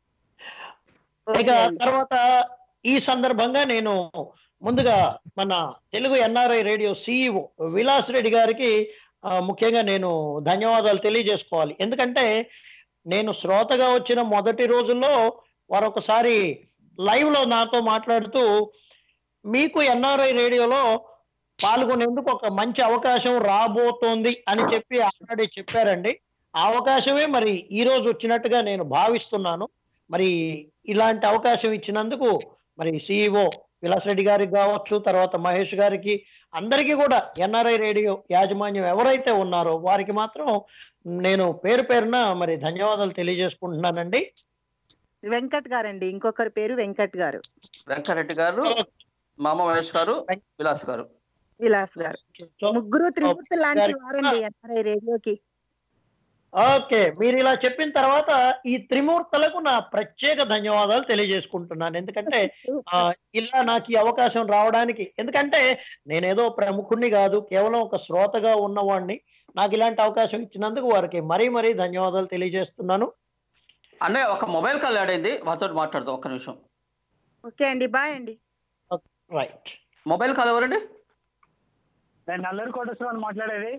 S2: ఇక తర్వాత ఈ సందర్భంగా నేను ముందుగా మన Telugu NRI radio CEO Vilas Reddy గారికి ఆ, ముఖ్యంగా నేను ధన్యవాదాలు తెలియజేసుకోవాలి ఎందుకంటే నేను శ్రోతగా వచ్చిన మొదటి రోజుల్లో వారు ఒకసారి లైవ్ లో నాతో మాట్లాడుతూ మీకు ఎన్ఆర్ఐ రేడియోలో పాల్గొనేందుకు ఒక మంచి అవకాశం రాబోతోంది అని చెప్పి ఆల్రెడీ చెప్పారండి ఆ అవకాశమే మరి ఈ రోజు వచ్చినట్టుగా నేను భావిస్తున్నాను మరి ఇలాంటి అవకాశం ఇచ్చినందుకు మరి సిఇఓ విలాస్ రెడ్డి గారికి కావచ్చు తర్వాత మహేష్ గారికి అందరికీ కూడా ఎన్ఆర్ఐ రేడియో యాజమాన్యం ఎవరైతే ఉన్నారో వారికి మాత్రం నేను పేరు పేరున మరి ధన్యవాదాలు తెలియజేసుకుంటున్నానండి
S5: వెంకట్ గారండి ఇంకొకరి పేరు వెంకట్ గారు
S1: వెంకరెడ్డి గారు మామ మహేష్ గారు విలాస్ గారు
S5: విలాస్ గారు
S2: సో
S5: ముగ్గురు త్రిమూర్తి లాంటి
S2: గారికి
S5: వారండి ఎన్ఆర్ఐ రేడియోకి
S2: ఓకే మీరు ఇలా చెప్పిన తర్వాత ఈ త్రిమూర్తులకు నా ప్రత్యేక ధన్యవాదాలు తెలియజేసుకుంటున్నాను ఎందుకంటే ఆ, ఇలా నాకు ఈ అవకాశం రావడానికి ఎందుకంటే నేనేదో ప్రముఖుణ్ణి కాదు కేవలం ఒక శ్రోతగా ఉన్నవాడిని నాకు ఇలాంటి అవకాశం ఇచ్చినందుకు వారికి మరీ మరీ ధన్యవాదాలు తెలియజేస్తున్నాను
S1: అన్నయ్య ఒక మొబైల్ కాల్ యాడ్ అయింది వారితో మాట్లాడదాం ఒక్క నిమిషం
S5: ఓకే అండి బాయ్ అండి
S2: రైట్
S1: మొబైల్ కాల్ ఎవరండి
S6: నేను నల్లూరు కోటేశ్వరరావు మాట్లాడేది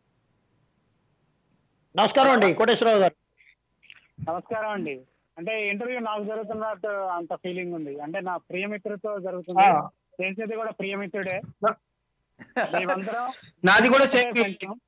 S2: నమస్కారం అండి కోటేశ్వరరావు గారు
S6: నమస్కారం అండి అంటే ఇంటర్వ్యూ నాకు జరుగుతున్నట్టు అంత ఫీలింగ్ ఉంది అంటే నా ప్రియమిత్రుడితో జరుగుతుంది
S2: ఆ,
S6: చేసేది కూడా ప్రియమిత్రుడే మేమందరం
S7: నాది కూడా
S6: ఒకటే
S7: సేమ్ ఫీలింగ్
S6: కొంచెం.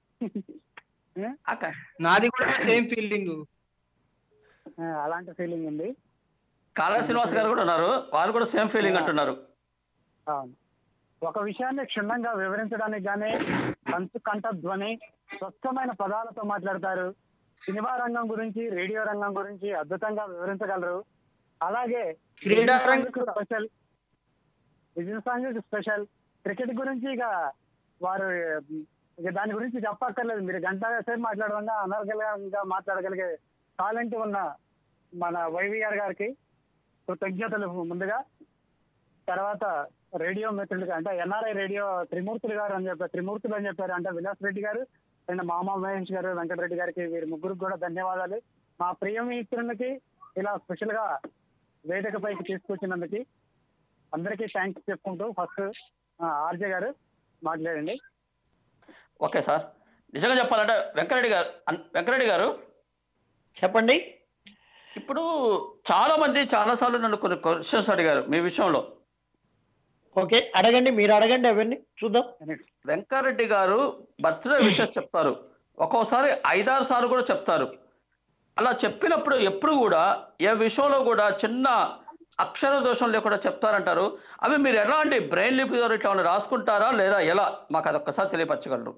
S1: అక్క
S7: నాది కూడా సేమ్ ఫీలింగ్
S6: ఆ, అలాంటి ఫీలింగ్ ఉంది
S1: కాళా శ్రీనివాస్ గారు కూడా ఉన్నారు వారు కూడా సేమ్ ఫీలింగ్ అంటున్నారు
S6: అవును ఒక విషయాన్ని క్షుణ్ణంగా వివరించడానికి గానీ కంచు కంఠధ్వని స్వచ్ఛమైన పదాలతో మాట్లాడతారు సినిమా రంగం గురించి రేడియో రంగం గురించి అద్భుతంగా వివరించగలరు అలాగే
S7: క్రీడా రంగం
S6: స్పెషల్ బిజినెస్ రంగం స్పెషల్ క్రికెట్ గురించి ఇక వారు ఇక దాని గురించి చెప్పక్కర్లేదు మీరు గంట సేపు మాట్లాడకుండా అనర్గలంగా మాట్లాడగలిగే టాలెంట్ ఉన్న మన వైవిఆర్ గారికి కృతజ్ఞతలు ముందుగా తర్వాత రేడియో మిత్రులుగా అంటే ఎన్ఆర్ఐ రేడియో త్రిమూర్తులు గారు అని చెప్పారు త్రిమూర్తులు అని చెప్పారు అంటే విలాస్ రెడ్డి గారు అండ్ మామ మహేష్ గారు వెంకటరెడ్డి గారికి వీరి ముగ్గురికి కూడా ధన్యవాదాలు మా ప్రియ మిత్రులకి ఇలా స్పెషల్ గా వేదిక పైకి తీసుకొచ్చినందుకు అందరికీ థ్యాంక్స్ చెప్పుకుంటూ ఫస్ట్ ఆర్జే గారు మాట్లాడండి
S1: ఓకే సార్ నిజంగా చెప్పాలంటే వెంకరెడ్డి గారు అన్- వెంకరెడ్డి గారు
S2: చెప్పండి
S1: ఇప్పుడు చాలా మంది చాలా సార్లు నన్ను కొన్ని క్వశ్చన్స్ అడిగారు మీ విషయంలో
S2: ఓకే అడగండి మీరు అడగండి అవన్నీ చూద్దాం
S1: వెంకారెడ్డి గారు బర్త్డే విషయం చెప్తారు ఒక్కోసారి ఐదారు సార్లు కూడా చెప్తారు అలా చెప్పినప్పుడు ఎప్పుడు కూడా ఏ విషయంలో కూడా చిన్న అక్షర దోషం లేకుండా చెప్తారంటారు అవి మీరు ఎలాంటి బ్రెయిన్ లిపి ద్వారా ఇట్లా ఏమైనా రాసుకుంటారా లేదా ఎలా మాకు అది ఒక్కసారి తెలియపరచగలరు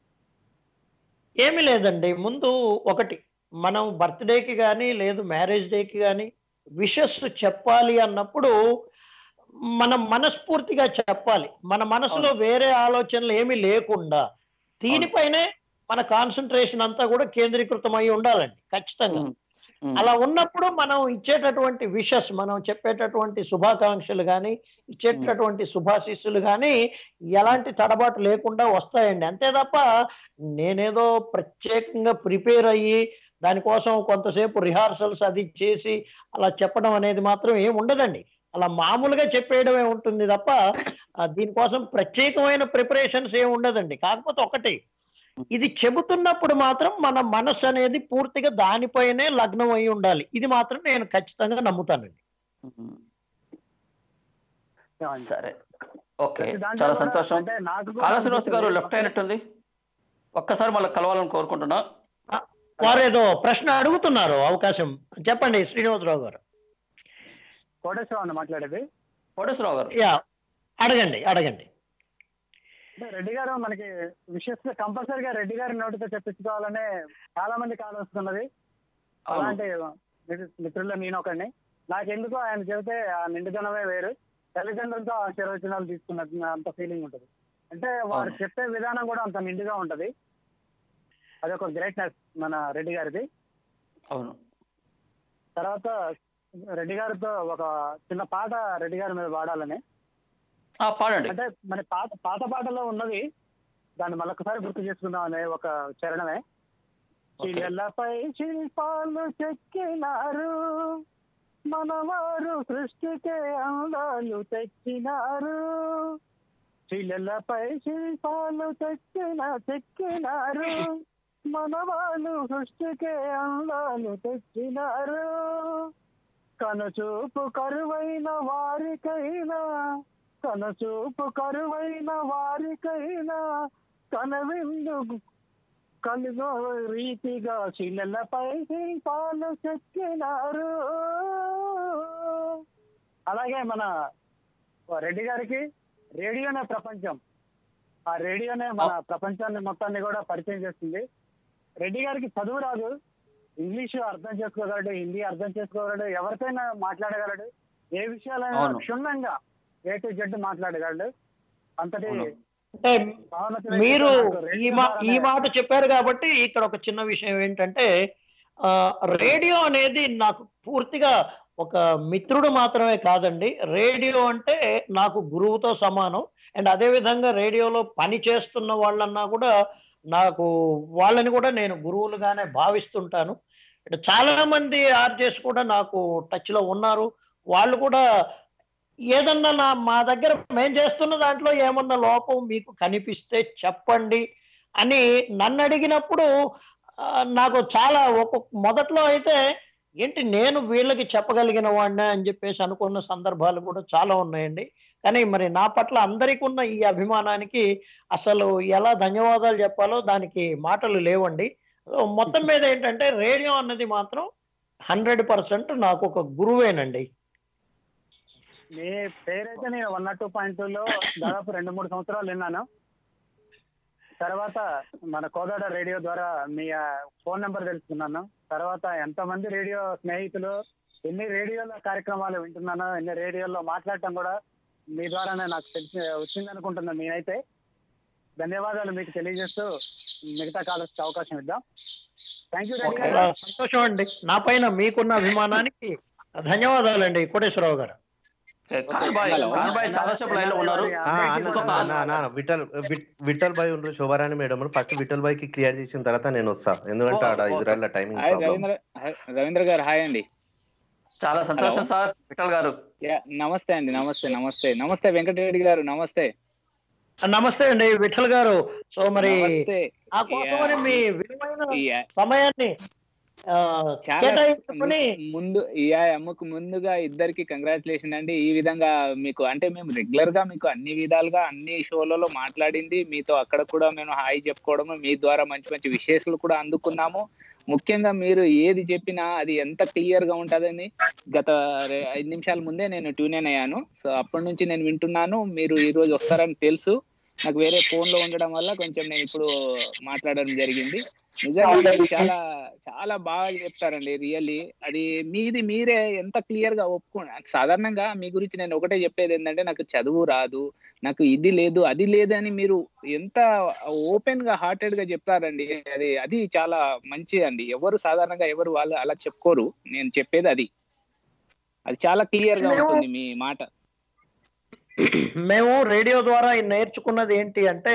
S2: ఏమీ లేదండి ముందు ఒకటి మనం బర్త్డేకి కానీ లేదు మ్యారేజ్ డేకి కానీ విషెస్ చెప్పాలి అన్నప్పుడు మనం మనస్ఫూర్తిగా చెప్పాలి మన మనసులో వేరే ఆలోచనలు ఏమీ లేకుండా దీనిపైనే మన కాన్సన్ట్రేషన్ అంతా కూడా కేంద్రీకృతం అయి ఉండాలండి ఖచ్చితంగా
S1: ఉమ్, ఉమ్,
S2: అలా ఉన్నప్పుడు మనం ఇచ్చేటటువంటి విషస్ మనం చెప్పేటటువంటి శుభాకాంక్షలు కానీ ఇచ్చేటటువంటి శుభాశీస్సులు కానీ ఎలాంటి తడబాటు లేకుండా వస్తాయండి అంతే తప్ప నేనేదో ప్రత్యేకంగా ప్రిపేర్ అయ్యి దానికోసం కొంతసేపు రిహార్సల్స్ అది చేసి అలా చెప్పడం అనేది మాత్రం ఏం ఉండదండి అలా మామూలుగా చెప్పేయడమే ఉంటుంది తప్ప ఆ, దీనికోసం ప్రత్యేకమైన ప్రిపరేషన్స్ ఏమి ఉండదండి కాకపోతే ఒకటి ఇది చెబుతున్నప్పుడు మాత్రం మన మనసు అనేది పూర్తిగా దానిపైనే లగ్నం అయి ఉండాలి ఇది మాత్రం నేను ఖచ్చితంగా నమ్ముతానండి
S1: ఉమ్.
S6: ఏమండి?
S1: సరే ఓకే
S6: ప్రతి దాంట్లో
S1: చాలా
S6: కూడా
S1: సంతోషం
S6: అంటే నాకు కూడా
S1: కాళా శ్రీనివాస్ గారు
S6: అనిపిస్తుంది.
S1: లెఫ్ట్ అయినట్టుంది ఒక్కసారి మళ్ళీ కలవాలని కోరుకుంటున్నా
S2: వారు ఏదో ప్రశ్న అడుగుతున్నారు అవకాశం చెప్పండి శ్రీనివాసరావు గారు
S6: కోటేశ్వరరావు మాట్లాడేది
S1: కోటేశ్వరరావు గారు
S2: యా అడగండి అడగండి
S6: అంటే రెడ్డి గారు మనకి విషయస్ కంపల్సరీగా రెడ్డి గారి నోటితో చెప్పించుకోవాలనే చాలా మంది కాల్ వస్తున్నది
S1: అవును.
S6: అలాంటి మిత్రు- మిత్రుల్లో నేను ఒకడిని నాకెందుకో ఆయన చెబితే ఆ నిండుదనమే వేరు తల్లిదండ్రులతో ఆశీర్వచనాలు తీసుకున్నట్టు అంత ఫీలింగ్ ఉంటుంది అంటే వారు
S1: అవును.
S6: చెప్పే విధానం కూడా అంత నిండుగా ఉంటది అదొక గ్రేట్నెస్ మన రెడ్డి గారిది
S1: అవును
S6: తర్వాత రెడ్డి గారితో ఒక చిన్న పాట రెడ్డి గారి మీద పాడాలని
S1: ఆ, పాడండి
S6: అంటే మన పాత పాత పాటలో ఉన్నది దాన్ని మళ్ళొకసారి గుర్తు చేసుకుందాం అనే ఒక చరణమే
S1: ఓకే.
S6: శిలలపై శిల్పాలు చెక్కినారు మనవారు సృష్టికే అందాలు తెచ్చినారు శిలలపై శిల్పాలు చెక్కిన చెక్కినారు మనవాళ్ళు సృష్టికే అందాలు తెచ్చినారు కనుచూపు కరువైన వారికైనా కనుచూపు కరువైన వారికైనా కనవిందు కలుగో రీతిగా శిలలపై శిల్పాలు చెక్కినారు అలాగే మన రెడ్డి గారికి రేడియోనే ప్రపంచం ఆ రేడియోనే మన ప్రపంచాన్ని మొత్తాన్ని కూడా పరిచయం చేస్తుంది రెడ్డి గారికి చదువు రాదు ఇంగ్లీషు అర్థం చేసుకోగలడు హిందీ అర్థం చేసుకోగలడు ఎవరికైనా మాట్లాడగలడు ఏ విషయాలైనా
S1: అవును.
S6: క్షుణ్ణంగా ఏ టు జెడ్ మాట్లాడగలడు అంతటి
S1: అవును.
S2: అంటే
S6: భావన
S2: మీరు
S6: నాకు
S2: ఈ
S6: రేడియో
S2: మా ఈ
S6: ద్వారానే-
S2: మాట చెప్పారు కాబట్టి ఇక్కడ ఒక చిన్న విషయం ఏంటంటే ఆ, రేడియో అనేది నాకు పూర్తిగా ఒక మిత్రుడు మాత్రమే కాదండి రేడియో అంటే నాకు గురువుతో సమానం అండ్ అదే విధంగా రేడియోలో పని చేస్తున్న వాళ్ళన్నా కూడా నాకు వాళ్ళని కూడా నేను గురువులుగానే భావిస్తుంటాను అంటే చాలా మంది ఆర్జెస్ కూడా నాకు టచ్ లో ఉన్నారు వాళ్ళు కూడా ఏదన్నా నా మా దగ్గర మేము చేస్తున్న దాంట్లో ఏమన్నా లోపం మీకు కనిపిస్తే చెప్పండి అని నన్ను అడిగినప్పుడు ఆ, నాకు చాలా ఒక మొదట్లో అయితే ఏంటి నేను వీళ్ళకి చెప్పగలిగిన వాడినా అని చెప్పేసి అనుకున్న సందర్భాలు కూడా చాలా ఉన్నాయండి కానీ మరి నా పట్ల అందరికీ ఉన్న ఈ అభిమానానికి అసలు ఎలా ధన్యవాదాలు చెప్పాలో దానికి మాటలు లేవండి సో మొత్తం మీద ఏంటంటే రేడియో అన్నది మాత్రం హండ్రెడ్ పర్సెంట్ నాకు ఒక గురువేనండి
S6: మీ పేరైతే నేను వన్ నాట్ టూ పాయింట్ లో దాదాపు రెండు మూడు సంవత్సరాలు విన్నాను తర్వాత మన కోదాడ రేడియో ద్వారా మీ ఆ, ఫోన్ నెంబర్ తెలుసుకున్నాను తర్వాత ఎంతమంది రేడియో స్నేహితులు ఎన్ని రేడియోల కార్యక్రమాలు వింటున్నాను ఎన్ని రేడియోల్లో మాట్లాడటం కూడా మీ ద్వారానే నాకు తెలిసి వచ్చింది అనుకుంటున్నాను నేనైతే ధన్యవాదాలు మీకు తెలియజేస్తూ మిగతా కాలర్స్కి అవకాశం ఇద్దాం థ్యాంక్ యూ రెడ్డి
S2: చాలా
S6: గారు
S2: సంతోషం అండి నా పైన మీకున్న అభిమానానికి ధన్యవాదాలండి కోటేశ్వరరావు గారు
S1: కాన్బాయ్ కాన్బాయ్ చాలాసేపు లైన్ లో ఉన్నారు
S8: ఆ, అన్న, అన్న, అన్న, అన్న, విఠల్ విట్- విఠల్ భాయ్ ఉండరు శోభారాణి మేడం ఫస్ట్ విఠల్ భాయ్ కి క్లియర్ చేసిన తర్వాత నేను వస్తా ఎందుకంటే ఆడ
S1: ఓ, ఓ.
S8: Israel timing
S9: hi Ravindra hi Ravindra garu hi అండి
S1: చాలా సంతోషం
S9: Hello.
S1: సార్ విఠల్ గారు
S9: యా, నమస్తే అండి నమస్తే నమస్తే నమస్తే వెంకటరెడ్డి గారు నమస్తే
S2: నమస్తే అండి విఠల్ గారు సో మరి
S9: నమస్తే
S2: ఆ కోసమని
S9: యా.
S2: మీ విలువైన
S9: యా,
S2: సమయాన్ని ఆ,
S9: చాలా
S2: కేటాయించుకుని
S9: ముందు యా అమ్మకు ముందుగా ఇద్దరికి కంగ్రాచులేషన్ అండి ఈ విధంగా మీకు అంటే మేము రెగ్యులర్ గా మీకు అన్ని విధాలుగా అన్ని షోలలో మాట్లాడింది మీతో అక్కడ కూడా మేము హాయ్ చెప్పుకోవడము మీ ద్వారా మంచి మంచి విశేషాలు కూడా అందుకున్నాము ముఖ్యంగా మీరు ఏది చెప్పినా అది ఎంత క్లియర్ గా ఉంటుందని గత రె- ఐదు నిమిషాల ముందే నేను ట్యూన్ ఇన్ అయ్యాను సో అప్పటి నుంచి నేను వింటున్నాను మీరు ఈ రోజు వస్తారని తెలుసు నాకు వేరే ఫోన్ లో ఉండడం వల్ల కొంచెం నేను ఇప్పుడు మాట్లాడడం జరిగింది నిజంగా మీరు చాలా చాలా బాగా చెప్తారండి రియల్లీ అది మీది మీరే ఎంత క్లియర్ గా ఒప్పుకో సాధారణంగా మీ గురించి నేను ఒకటే చెప్పేది ఏంటంటే నాకు చదువు రాదు నాకు ఇది లేదు అది లేదు అని మీరు ఎంత ఓపెన్ గా హార్టెడ్ గా చెప్తారండి అది అది చాలా మంచి అండి ఎవరు సాధారణంగా ఎవరు వాళ్ళు అలా చెప్పుకోరు నేను చెప్పేది అది అది చాలా క్లియర్ గా ఉంటుంది మీ మాట
S2: మేము రేడియో ద్వారా నేర్చుకున్నది ఏంటి అంటే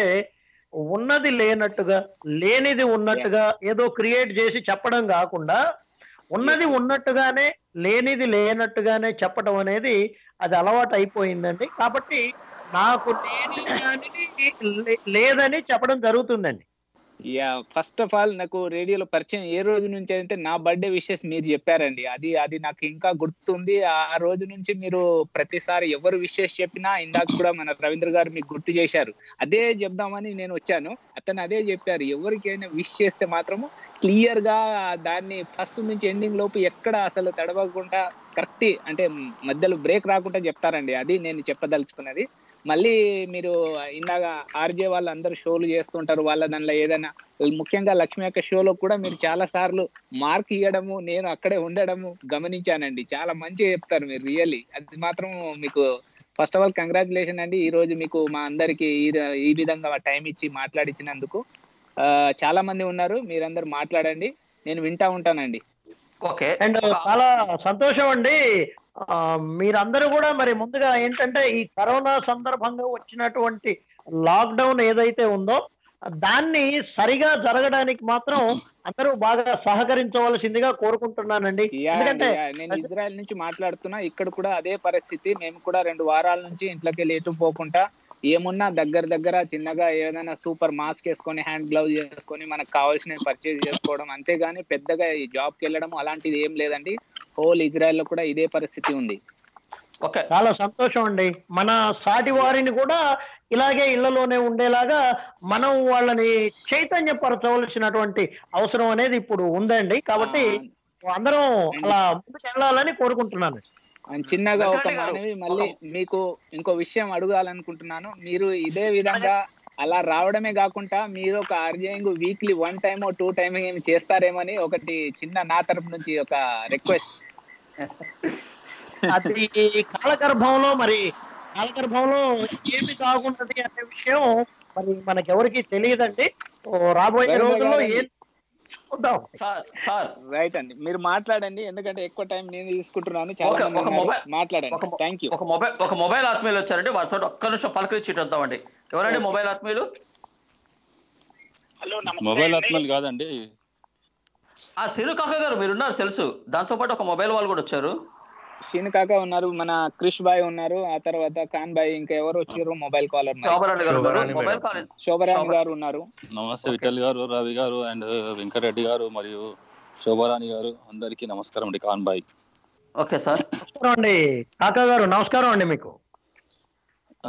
S2: ఉన్నది లేనట్టుగా లేనిది ఉన్నట్టుగా ఏదో క్రియేట్ చేసి చెప్పడం కాకుండా ఉన్నది ఉన్నట్టుగానే లేనిది లేనట్టుగానే చెప్పడం అనేది అది అలవాటు అయిపోయిందండి కాబట్టి నాకు లేని దానిని లే- లేదని చెప్పడం జరుగుతుందండి
S9: యా ఫస్ట్ ఆఫ్ ఆల్ నాకు రేడియోలో పరిచయం ఏ రోజు నుంచి అంటే నా బర్త్డే విషెస్ మీరు చెప్పారండి అది అది నాకు ఇంకా గుర్తుంది ఆ రోజు నుంచి మీరు ప్రతిసారి ఎవరు విషెస్ చెప్పినా ఇందాక కూడా మన రవీంద్ర గారు మీకు గుర్తు చేశారు అదే చెప్దామని నేను వచ్చాను అతను అదే చెప్పారు ఎవరికైనా విష్ చేస్తే మాత్రము క్లియర్ గా దాన్ని ఫస్ట్ నుంచి ఎండింగ్ లోపు ఎక్కడ అసలు తడవకుండా కరెక్ట్ అంటే మధ్యలో బ్రేక్ రాకుండా చెప్తారండి అది నేను చెప్పదలుచుకున్నది మళ్ళీ మీరు ఇందాక ఆర్జే వాళ్ళు అందరు షోలు చేస్తుంటారు వాళ్ళ దానిలో ఏదైనా ముఖ్యంగా లక్ష్మి యొక్క షోలో కూడా మీరు చాలా సార్లు మార్క్ ఇవ్వడము నేను అక్కడే ఉండడము గమనించానండి చాలా మంచిగా చెప్తారు మీరు రియల్లీ అది మాత్రం మీకు ఫస్ట్ ఆఫ్ ఆల్ కంగ్రాచులేషన్ అండి ఈ రోజు మీకు మా అందరికి ఈ ఈ విధంగా టైం ఇచ్చి మాట్లాడించినందుకు ఆ, చాలా మంది ఉన్నారు మీరందరూ మాట్లాడండి నేను వింటా ఉంటానండి
S1: ఓకే
S2: అండ్ చాలా సంతోషం అండి ఆ, మీరందరూ కూడా మరి ముందుగా ఏంటంటే ఈ కరోనా సందర్భంగా వచ్చినటువంటి లాక్డౌన్ ఏదైతే ఉందో దాన్ని సరిగా జరగడానికి మాత్రం అందరూ బాగా సహకరించవలసిందిగా కోరుకుంటున్నానండి
S9: యా అండి,
S2: ఎందుకంటే
S9: యా. నేను ఇజ్రాయెల్ నుంచి మాట్లాడుతున్నా ఇక్కడ కూడా అదే పరిస్థితి మేము కూడా రెండు వారాల నుంచి ఇంట్లోకి లేటు పోకుండా ఏమున్నా దగ్గర దగ్గర చిన్నగా ఏదైనా సూపర్ మాస్క్ వేసుకొని హ్యాండ్ గ్లౌజ్ చేసుకొని మనకు కావాల్సిన పర్చేజ్ చేసుకోవడం అంతేగాని పెద్దగా ఈ జాబ్ కి వెళ్ళడం అలాంటిది ఏం లేదండి హోల్ ఇజ్రాయెల్ లో కూడా ఇదే పరిస్థితి ఉంది
S1: ఓకే
S2: చాలా సంతోషం అండి మన సాటి వారిని కూడా ఇలాగే ఇళ్లలోనే ఉండేలాగా మనం వాళ్ళని చైతన్యపరచవలసినటువంటి అవసరం అనేది ఇప్పుడు ఉందండి కాబట్టి అందరం అలా ముందుకు వెళ్ళాలని కోరుకుంటున్నాను
S9: అండ్ చిన్నగా ఒక
S1: వెంకటరెడ్డి గారు,
S9: మనవి మళ్ళీ మీకు ఇంకో విషయం అడగాలనుకుంటున్నాను మీరు ఇదే విధంగా అలా రావడమే కాకుండా మీరు ఒక అర్జయింగ్ weekly one time two time ఏమి చేస్తారేమని ఒకటి చిన్న నా తరపు నుంచి ఒక రిక్వెస్ట్
S2: అది కాలగర్భంలో మరి కాలగర్భంలో ఏమి కాకుంటది అనే విషయం మరి మనకెవరికి తెలియదండి ఓ రాబోయే
S9: రవీంద్ర
S2: రోజుల్లో
S9: గారు
S2: ఏం చూద్దాం
S1: సార్ సార్
S9: రైట్ అండి మీరు మాట్లాడండి ఎందుకంటే ఎక్కువ టైం నేను తీసుకుంటున్నాను చాలా
S1: ఒక-
S9: మంది
S1: ఒక
S9: ఉన్నారు.
S1: మొబైల్-
S9: మాట్లాడండి
S1: ఒక మొ-
S9: థ్యాంక్ యూ
S1: ఒక మొబైల్ ఒక మొబైల్ ఆత్మీయులు వచ్చారండి వారితో ఒక్క నిమిషం పలకరించి వద్దామండి ఎవరండి మొబైల్ ఆత్మీయులు
S10: మొబైల్ ఆత్మలు కాదండి
S1: ఆ శ్రీను కాక గారు మీరున్నారు తెలుసు దాంతో పాటు ఒక మొబైల్ వాళ్ళు కూడా వచ్చారు
S9: శ్రీను కాక ఉన్నారు మన క్రిష్ బాయ్ ఉన్నారు ఆ తర్వాత ఖాన్ బాయ్ ఇంకా ఎవరు వచ్చారు మొబైల్ కాలర్
S1: శోభరాణి గారు ఉన్నారు.
S8: Shobharani
S1: mobile
S8: madam.
S1: Call
S9: Shobharani
S1: శోభ-
S9: గారు ఉన్నారు
S10: నమస్తే విఠల్ గారు రవి గారు అండ్ వెంకటరెడ్డి గారు మరియు శోభారాణి గారు అందరికీ నమస్కారం అండి ఖాన్ బాయ్
S1: ఓకే సార్
S2: నమస్కారం అండి కాకా గారు నమస్కారం అండి మీకు
S10: ఆ,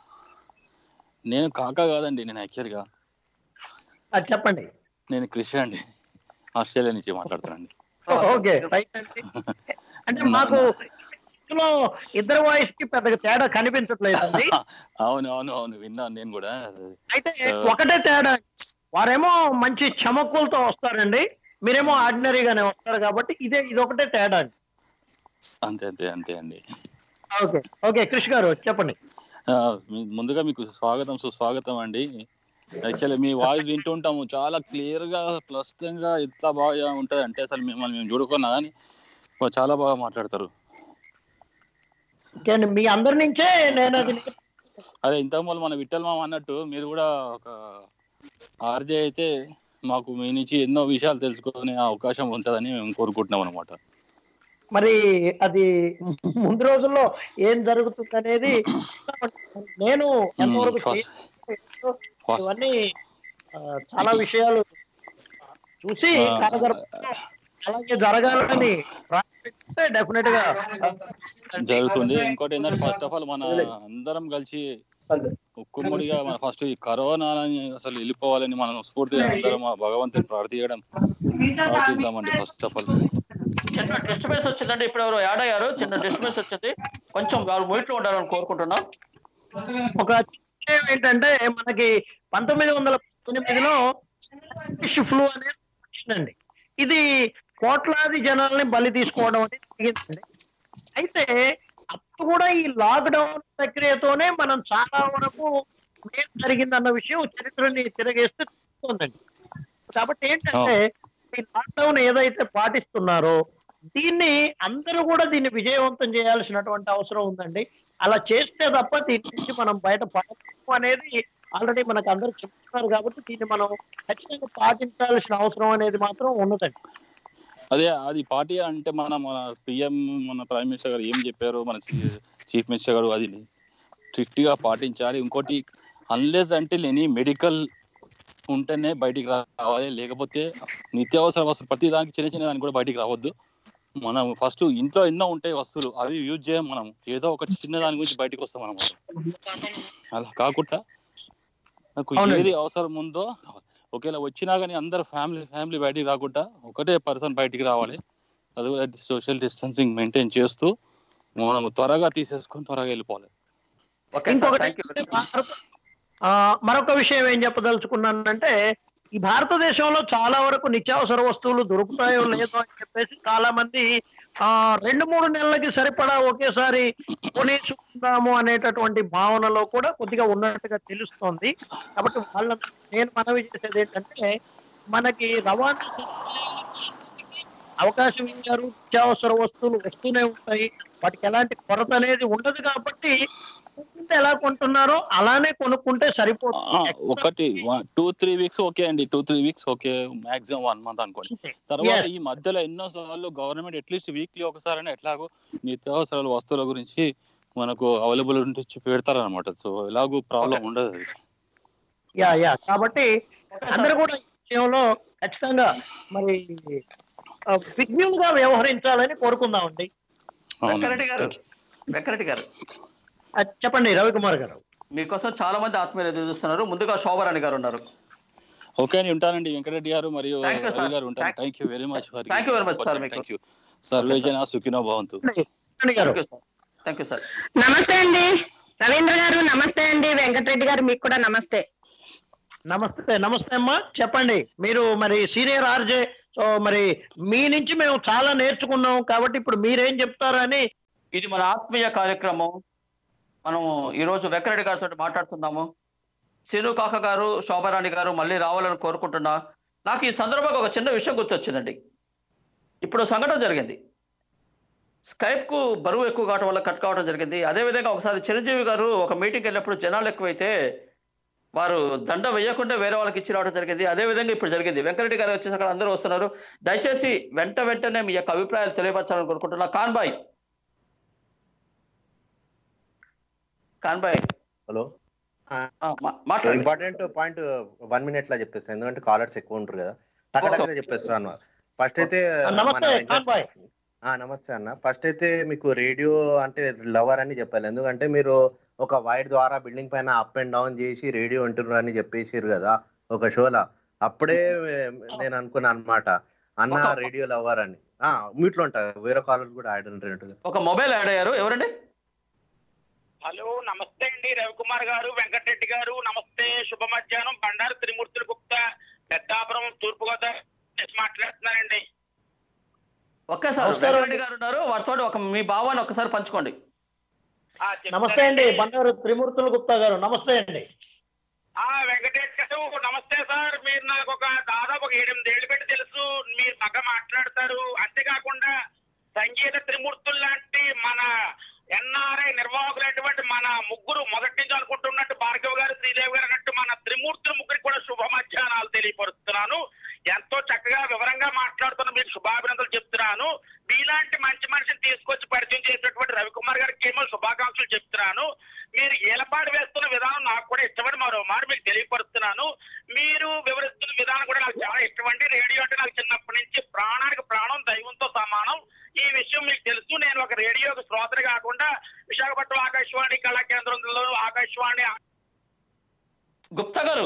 S10: నేను కాకా కాదండి నేను యాక్చువల్గా
S2: అది చెప్పండి
S10: నేను కృషి అండి ఆస్ట్రేలియా నుంచి మాట్లాడుతానండి
S2: ఓకే రైట్ అండి అంటే మాకు ఇందులో ఇద్దరు వాయిస్ కి పెద్దగా తేడా కనిపించట్లేదండి
S10: అవును అవును అవును విన్నాను నేను కూడా
S2: అయితే ఒకటే తేడా వారేమో మంచి చమక్కులతో వస్తారండి మీరేమో ఆర్డినరీగానే వస్తారు కాబట్టి ఇదే ఇది ఒకటే తేడా అండి
S10: అంతే అంతే అంతే అండి
S2: ఓకే ఓకే కృష్ గారు చెప్పండి
S10: ఆ, మీ- ముందుగా మీకు స్వాగతం సుస్వాగతం అండి యాక్చువల్లీ మీ వాయిస్ వింటుంటాము చాలా క్లియర్ గా స్పష్టంగా ఎంత బాగా ఉంటది అంటే అసలు మిమ్మల్ని మేము చూడుకున్నా కానీ చాలా బాగా మాట్లాడతారు
S2: ఓకే అండి మీ అందరి నుంచే నేను అది
S10: అదే ఇంతకుముందు మన విఠల్ మామ అన్నట్టు మీరు కూడా ఒక ఆర్జే అయితే మాకు మీ నుంచి ఎన్నో విషయాలు తెలుసుకునే అవకాశం ఉంటుందని మేము కోరుకుంటున్నాం అనమాట
S2: మరి అది ముందు రోజుల్లో ఏం జరుగుతుంది అనేది నేను ఎంతవరకు
S10: ఫస్ట్
S2: చేయగలను, ఇవన్నీ ఆ, చాలా విషయాలు చూసి
S10: ఆ.
S2: కార్యగర్భంలో అలాగే జరగాలని ప్రార్థిస్తే డెఫినెట్ గా
S10: జరుగుతుంది ఇంకోటి ఏంటంటే ఫస్ట్ ఆఫ్ ఆల్ మన అందరం కలిసి ఉక్కుమ్మడిగా మన ఫస్ట్ ఈ కరోనా అసలు వెళ్ళిపోవాలని మనం స్ఫూర్తిగా అందరం ఆ భగవంతుని ప్రార్థించడం ప్రార్థిద్దామండి ఫస్ట్ ఆఫ్ ఆల్
S1: చిన్న డిస్టర్బెన్స్ వచ్చిందండి ఇప్పుడు ఎవరు యాడ్ అయ్యారు చిన్న డిస్టర్బెన్స్ వచ్చింది కొంచెం వారు మొయిట్లో ఉండాలని కోరుకుంటున్నాం
S2: ఒక విషయం ఏంటంటే మనకి పంతొమ్మిది వందల ఎనిమిదిలో స్పానిష్ ఫ్లూ అనేది వచ్చిందండి ఇది కోట్లాది జనాల్ని బలి తీసుకోవడం అనేది జరిగిందండి అయితే అప్పుడు కూడా ఈ లాక్డౌన్ ప్రక్రియతోనే మనం చాలా వరకు మేలు జరిగిందన్న విషయం చరిత్రని తిరగేస్తే తెలుస్తుందండి కాబట్టి ఏంటంటే ఈ లాక్డౌన్ ఏదైతే పాటిస్తున్నారో దీన్ని అందరూ కూడా దీన్ని విజయవంతం చేయాల్సినటువంటి అవసరం ఉందండి అలా చేస్తే తప్ప దీని నుంచి మనం బయట పడము అనేది ఆల్రెడీ మనకు అందరూ చెప్తున్నారు కాబట్టి దీన్ని మనం ఖచ్చితంగా పాటించాల్సిన అవసరం అనేది మాత్రం ఉన్నదండి
S10: అదే అది పార్టీ అంటే మన మన పిఎం మన ప్రైమ్ మినిస్టర్ గారు ఏం చెప్పారు మన చీఫ్ మినిస్టర్ గారు అది స్ట్రిక్ట్ గా పాటించాలి ఇంకోటి అన్లెస్ అంటే లేని మెడికల్ ఉంటేనే బయటికి రావాలి లేకపోతే నిత్యావసర వస్తువులు ప్రతి దానికి చిన్న చిన్న దానికి కూడా బయటికి రావద్దు మనం ఫస్ట్ ఇంట్లో ఎన్నో ఉంటాయి వస్తువులు అవి యూజ్ చేయం మనం ఏదో ఒక చిన్న దాని గురించి బయటికి వస్తాం మనం అలా కాకుండా నాకు
S2: అవునండి.
S10: ఏది అవసరం ఉందో ఒకవేళ వచ్చినా కానీ అందరు ఫ్యామిలీ ఫ్యామిలీ బయటికి రాకుండా ఒకటే పర్సన్ బయటికి రావాలి అది కూడా సోషల్ డిస్టెన్సింగ్ మెయింటైన్ చేస్తూ మనం త్వరగా తీసేసుకొని త్వరగా వెళ్ళిపోవాలి
S1: ఓకే సార్
S2: ఇంకొకటి
S1: థ్యాంక్ యూ
S2: ఏంటంటే భారత- ఆ, మరొక విషయం ఏం చెప్పదలుచుకున్నానంటే ఈ భారతదేశంలో చాలా వరకు నిత్యావసర వస్తువులు దొరుకుతాయో లేదో అని చెప్పేసి చాలా మంది ఆ రెండు మూడు నెలలకి సరిపడా ఒకేసారి కొనేసుకుందాము అనేటటువంటి భావనలో కూడా కొద్దిగా ఉన్నట్టుగా తెలుస్తోంది కాబట్టి వాళ్ళ నేను మనవి చేసేది ఏంటంటే మనకి రవాణా అవకాశం ఇచ్చారు నిత్యావసర వస్తువులు వస్తూనే ఉంటాయి వాటికి ఎలాంటి కొరత అనేది ఉండదు కాబట్టి కొనుక్కుంటే ఎలా కొంటున్నారో అలానే కొనుక్కుంటే
S10: ఆ,
S2: సరిపోతుంది
S10: ఒకటి టూ త్రీ వీక్స్ ఓకే అండి two three weeks okay maximum one month అనుకోండి తర్వాత
S2: Yes.
S10: ఈ మధ్యలో ఎన్నో సార్లు గవర్నమెంట్ అట్లీస్ట్ వీక్లీ ఒకసారి ఎట్లాగో నిత్యావసరాల వస్తువుల గురించి మనకు అవైలబుల్ ఉంటే పెడతారు అనమాట సో ఎలాగూ ప్రాబ్లం ఉండదు అది
S2: యా యా కాబట్టి అందరూ కూడా ఈ విషయంలో ఖచ్చితంగా మరి ఆ, విజ్ఞులుగా వ్యవహరించాలని కోరుకుందామండి
S1: వెంకరెడ్డి గారు వెంకరెడ్డి గారు
S2: ఆ, చెప్పండి రవికుమార్ గారు
S1: మీకోసం చాలా మంది ఆత్మీయులు ఎదురు చూస్తున్నారు ముందుగా శోభరాణి గారు ఉన్నారు
S10: ఓకే అండి ఉంటానండి వెంకటరెడ్డి గారు మరియు
S1: Thank you, sir.
S10: Ravi garu ఉంటాను
S1: Thank-
S10: thank you very much
S1: Thank you very much, sir, మీకు.
S10: థ్యాంక్ యూ సర్వేజన సుఖినో భవంతు
S2: చెప్పండి garu
S1: thank you sir thank you sir
S11: నమస్తే అండి రవీంద్ర గారు నమస్తే అండి వెంకటరెడ్డి గారు మీకు కూడా నమస్తే
S2: నమస్తే నమస్తే అమ్మా చెప్పండి మీరు మరి సీనియర్ ఆర్జే సో మరి మీ నుంచి మేము చాలా నేర్చుకున్నాం కాబట్టి ఇప్పుడు మీరేం చెప్తారని
S1: ఇది మన ఆత్మీయ కార్యక్రమం మనం ఈ రోజు వెంకరెడ్డి గారితో మాట్లాడుతున్నాము సీను కాక గారు శోభారాణి గారు మళ్ళీ రావాలని కోరుకుంటున్నా నాకు ఈ సందర్భంగా ఒక చిన్న విషయం గుర్తొచ్చిందండి ఇప్పుడు సంఘటన జరిగింది స్కైప్ కు బరువు ఎక్కువ కావడం వల్ల కట్ కావడం జరిగింది అదేవిధంగా ఒకసారి చిరంజీవి గారు ఒక మీటింగ్కి వెళ్ళినప్పుడు జనాలు ఎక్కువైతే వారు దండ వేయకుండా వేరే వాళ్ళకి ఇచ్చి రావడం జరిగింది అదే విధంగా ఇప్పుడు జరిగింది వెంకరెడ్డి గారు వచ్చేసి అక్కడ అందరూ వస్తున్నారు దయచేసి వెంట వెంటనే మీ యొక్క అభిప్రాయాలు తెలియపరచాలని కోరుకుంటున్నా కాన్బాయ్ కాన్బాయ్
S8: హలో
S1: మాట్లాడండి
S8: ఇంపార్టెంట్ పాయింట్ వన్ మినిట్ లా చెప్పేస్తాను ఎందుకంటే కాలర్స్ ఎక్కువ ఉంటారు కదా టకటక చెప్పేస్తాను ఫస్ట్ అయితే
S2: నమస్తే
S8: మన
S2: ఖాన్ బాయ్
S8: ఆ, నమస్తే అన్న ఫస్ట్ అయితే మీకు రేడియో అంటే లవర్ అని చెప్పాలి ఎందుకంటే మీరు ఒక వైర్ ద్వారా బిల్డింగ్ పైన అప్ అండ్ డౌన్ చేసి రేడియో వింటున్నారు అని చెప్పేసారు కదా ఒక షోలా అప్పుడే నేను అనుకున్నా అన్నమాట అన్న
S1: ఒక-
S8: రేడియో లవర్ అని ఆ మ్యూట్ లో ఉంటా వేరే కాలర్ కూడా యాడ్ ఉంటున్నట్టుగా
S1: ఒక మొబైల్ యాడ్ అయ్యారు ఎవరండి
S12: హలో నమస్తే అండి రవికుమార్ గారు వెంకటరెడ్డి గారు నమస్తే శుభ మధ్యాహ్నం బండారు త్రిమూర్తులు గుప్తా పెద్దాపురం తూర్పుగోదావరి నుంచి మాట్లాడుతున్నానండి
S1: ఒక్కసారి
S2: నమస్కారం
S1: వెంకరెడ్డి గారు ఉన్నారు వారితో ఒక మీ భావాన్ని ఒకసారి పంచుకోండి
S12: ఆ, చెప్తానండి.
S2: నమస్తే అండి బండారు త్రిమూర్తులు గుప్తా గారు నమస్తే అండి
S12: ఆ వెంకటేష్ గారు నమస్తే సార్ మీరు నాకు ఒక దాదాపు ఒక ఏడెనిమిది ఏళ్ళు పెట్టి తెలుసు మీరు బాగా మాట్లాడతారు అంతేకాకుండా సంగీత త్రిమూర్తులు లాంటి మన ఎన్ఆర్ఐ నిర్వాహకులైనటువంటి మన ముగ్గురు మొదటి నుంచి అనుకుంటున్నట్టు భార్గవ్ గారు శ్రీదేవి గారు అన్నట్టు మన త్రిమూర్తులు ముగ్గురికి కూడా శుభ మధ్యాహ్నాలు తెలియపరుస్తున్నాను ఎంతో చక్కగా వివరంగా మాట్లాడుతున్న మీకు శుభాభినందనలు చెప్తున్నాను మీలాంటి మంచి మనిషిని తీసుకొచ్చి పరిచయం చేసినటువంటి రవికుమార్ గారికి ఏమో శుభాకాంక్షలు చెప్తున్నాను మీరు ఏలపాటు వేస్తున్న విధానం నాకు కూడా ఇష్టమని మరో మారు మీకు తెలియపరుస్తున్నాను మీరు వివరిస్తున్న విధానం కూడా నాకు చాలా ఇష్టమండి రేడియో అంటే నాకు చిన్నప్పటి నుంచి ప్రాణానికి ప్రాణం దైవంతో సమానం ఈ విషయం మీకు తెలుసు నేను ఒక రేడియోకి శ్రోతని కాకుండా విశాఖపట్నం ఆకాశవాణి కళా కేంద్రంలో ఆకాశవాణి
S1: గుప్తా గారు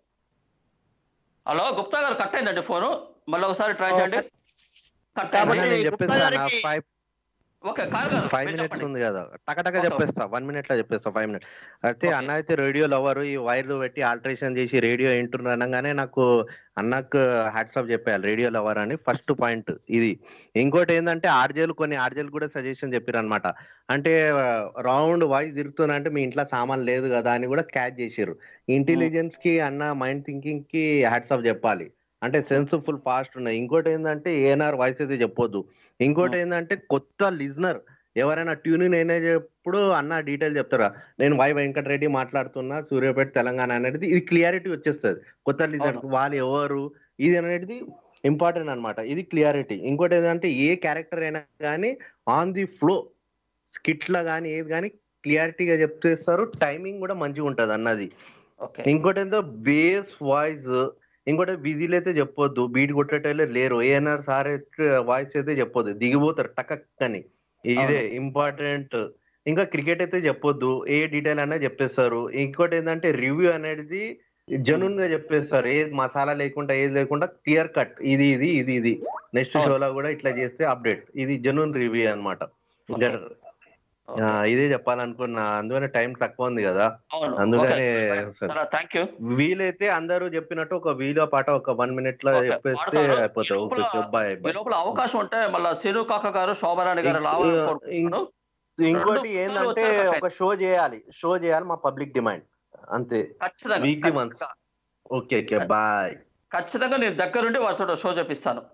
S1: హలో గుప్తా గారు కట్ అయిందండి ఫోను మళ్ళీ ఒకసారి ట్రై చేయండి కట్
S8: అన్న,
S1: అయింది
S8: నేను చెప్పేస్తా అన్న ఫైవ్
S1: ఓకే కార్ గారు
S8: ఫైవ్
S1: మీరు
S8: మినిట్స్
S1: చెప్పండి.
S8: ఉంది కదా టకటక
S1: Okay.
S8: చెప్పేస్తా వన్ మినిట్ లో చెప్పేస్తా ఫైవ్ మినిట్ అయితే అన్న అయితే రేడియో లవర్ ఈ వైర్లు పెట్టి ఆల్టరేషన్ చేసి రేడియో వింటున్నారు అనగానే నాకు అన్నకు హ్యాట్సాప్ చెప్పాలి రేడియో లవర్ అని ఫస్ట్ పాయింట్ ఇది ఇంకోటి ఏంటంటే ఆర్జేలు కొన్ని ఆర్జేలు కూడా సజెషన్ చెప్పారు అనమాట అంటే రౌండ్ వాయిస్ తిరుగుతున్నా అంటే మీ ఇంట్లో సామాన్ లేదు కదా అని కూడా క్యాచ్ చేసారు ఇంటెలిజెన్స్ కి అన్న మైండ్ థింకింగ్ కి హ్యాట్సాప్ చెప్పాలి అంటే సెన్స్ ఫుల్ ఫాస్ట్ ఉన్నాయి ఇంకోటి ఏంటంటే ఏఎన్ఆర్ వాయిస్ అయితే చెప్పొద్దు ఇంకోటి ఏంటంటే కొత్త లిజనర్ ఎవరైనా ట్యూనింగ్ అయినప్పుడు అన్న డీటెయిల్ చెప్తారా నేను వై వెంకటరెడ్డి మాట్లాడుతున్నా సూర్యాపేట తెలంగాణ అనేది ఇది క్లియారిటీ వచ్చేస్తుంది కొత్త లిజనర్ వాళ్ళు ఎవరు ఇది అనేది ఇంపార్టెంట్ అన్నమాట ఇది క్లియారిటీ ఇంకోటి ఏంటంటే ఏ క్యారెక్టర్ అయినా కానీ ఆన్ ది ఫ్లో స్కిట్లా కానీ ఏది కానీ క్లియారిటీగా చెప్తేస్తారు టైమింగ్ కూడా మంచిగా ఉంటది అన్నది
S1: ఓకే
S8: ఇంకోటి ఏంటో బేస్ వాయిస్ ఇంకోటి బిజీలు అయితే చెప్పొద్దు బీట్ కొట్టేటోళ్ళే లేరు ఏఎన్ఆర్ సార్ వాయిస్ అయితే చెప్పొద్దు దిగిపోతారు టకక్ అని ఇదే ఇంపార్టెంట్ ఇంకా క్రికెట్ అయితే చెప్పొద్దు ఏ డీటెయిల్ అన్నా చెప్పేస్తారు ఇంకోటి ఏంటంటే రివ్యూ అనేది జెన్యున్ గా చెప్పేస్తారు ఏ మసాలా లేకుండా ఏది లేకుండా క్లియర్ కట్ ఇది ఇది ఇది ఇది నెక్స్ట్
S1: అవును.
S8: షోలో కూడా ఇట్లా చేస్తే అప్డేట్ ఇది జెన్యున్ రివ్యూ అన్నమాట
S1: Okay.
S8: ఆ, ఇదే చెప్పాలనుకున్నా అందుకనే టైం తక్కువ ఉంది కదా
S1: అవును
S8: అందుకనే
S1: ఓకే. చాలా థ్యాంక్ యూ
S8: వీలైతే అందరూ చెప్పినట్టు ఒక వీడియో పాట ఒక వన్ మినిట్ లో
S1: ఓకే,
S8: చెప్పేస్తే
S1: వాడతారు.
S8: అయిపోతుంది
S1: ఈ
S8: ఓకే
S1: లోపల-
S8: బాయ్
S1: ఈ
S8: బాయ్
S1: లోపల అవకాశం ఉంటే మళ్ళా సీను కాక గారు శోభారాణి గారు
S8: ఇంక-
S1: రావాలని కోరుకుంటున్నాను
S8: ఇంకోటి
S1: రెండు
S8: ఏంటంటే
S1: వచ్చారు
S8: ఒక షో చేయాలి షో చేయాలి మా పబ్లిక్ డిమాండ్ అంతే
S1: ఖచ్చితంగా
S8: వీక్లీ వన్స్
S1: ఖచ్చితంగా.
S8: ఓకే ఓకే బాయ్
S1: ఖచ్చితంగా నేను దగ్గరుండి వారితో షో చేపిస్తాను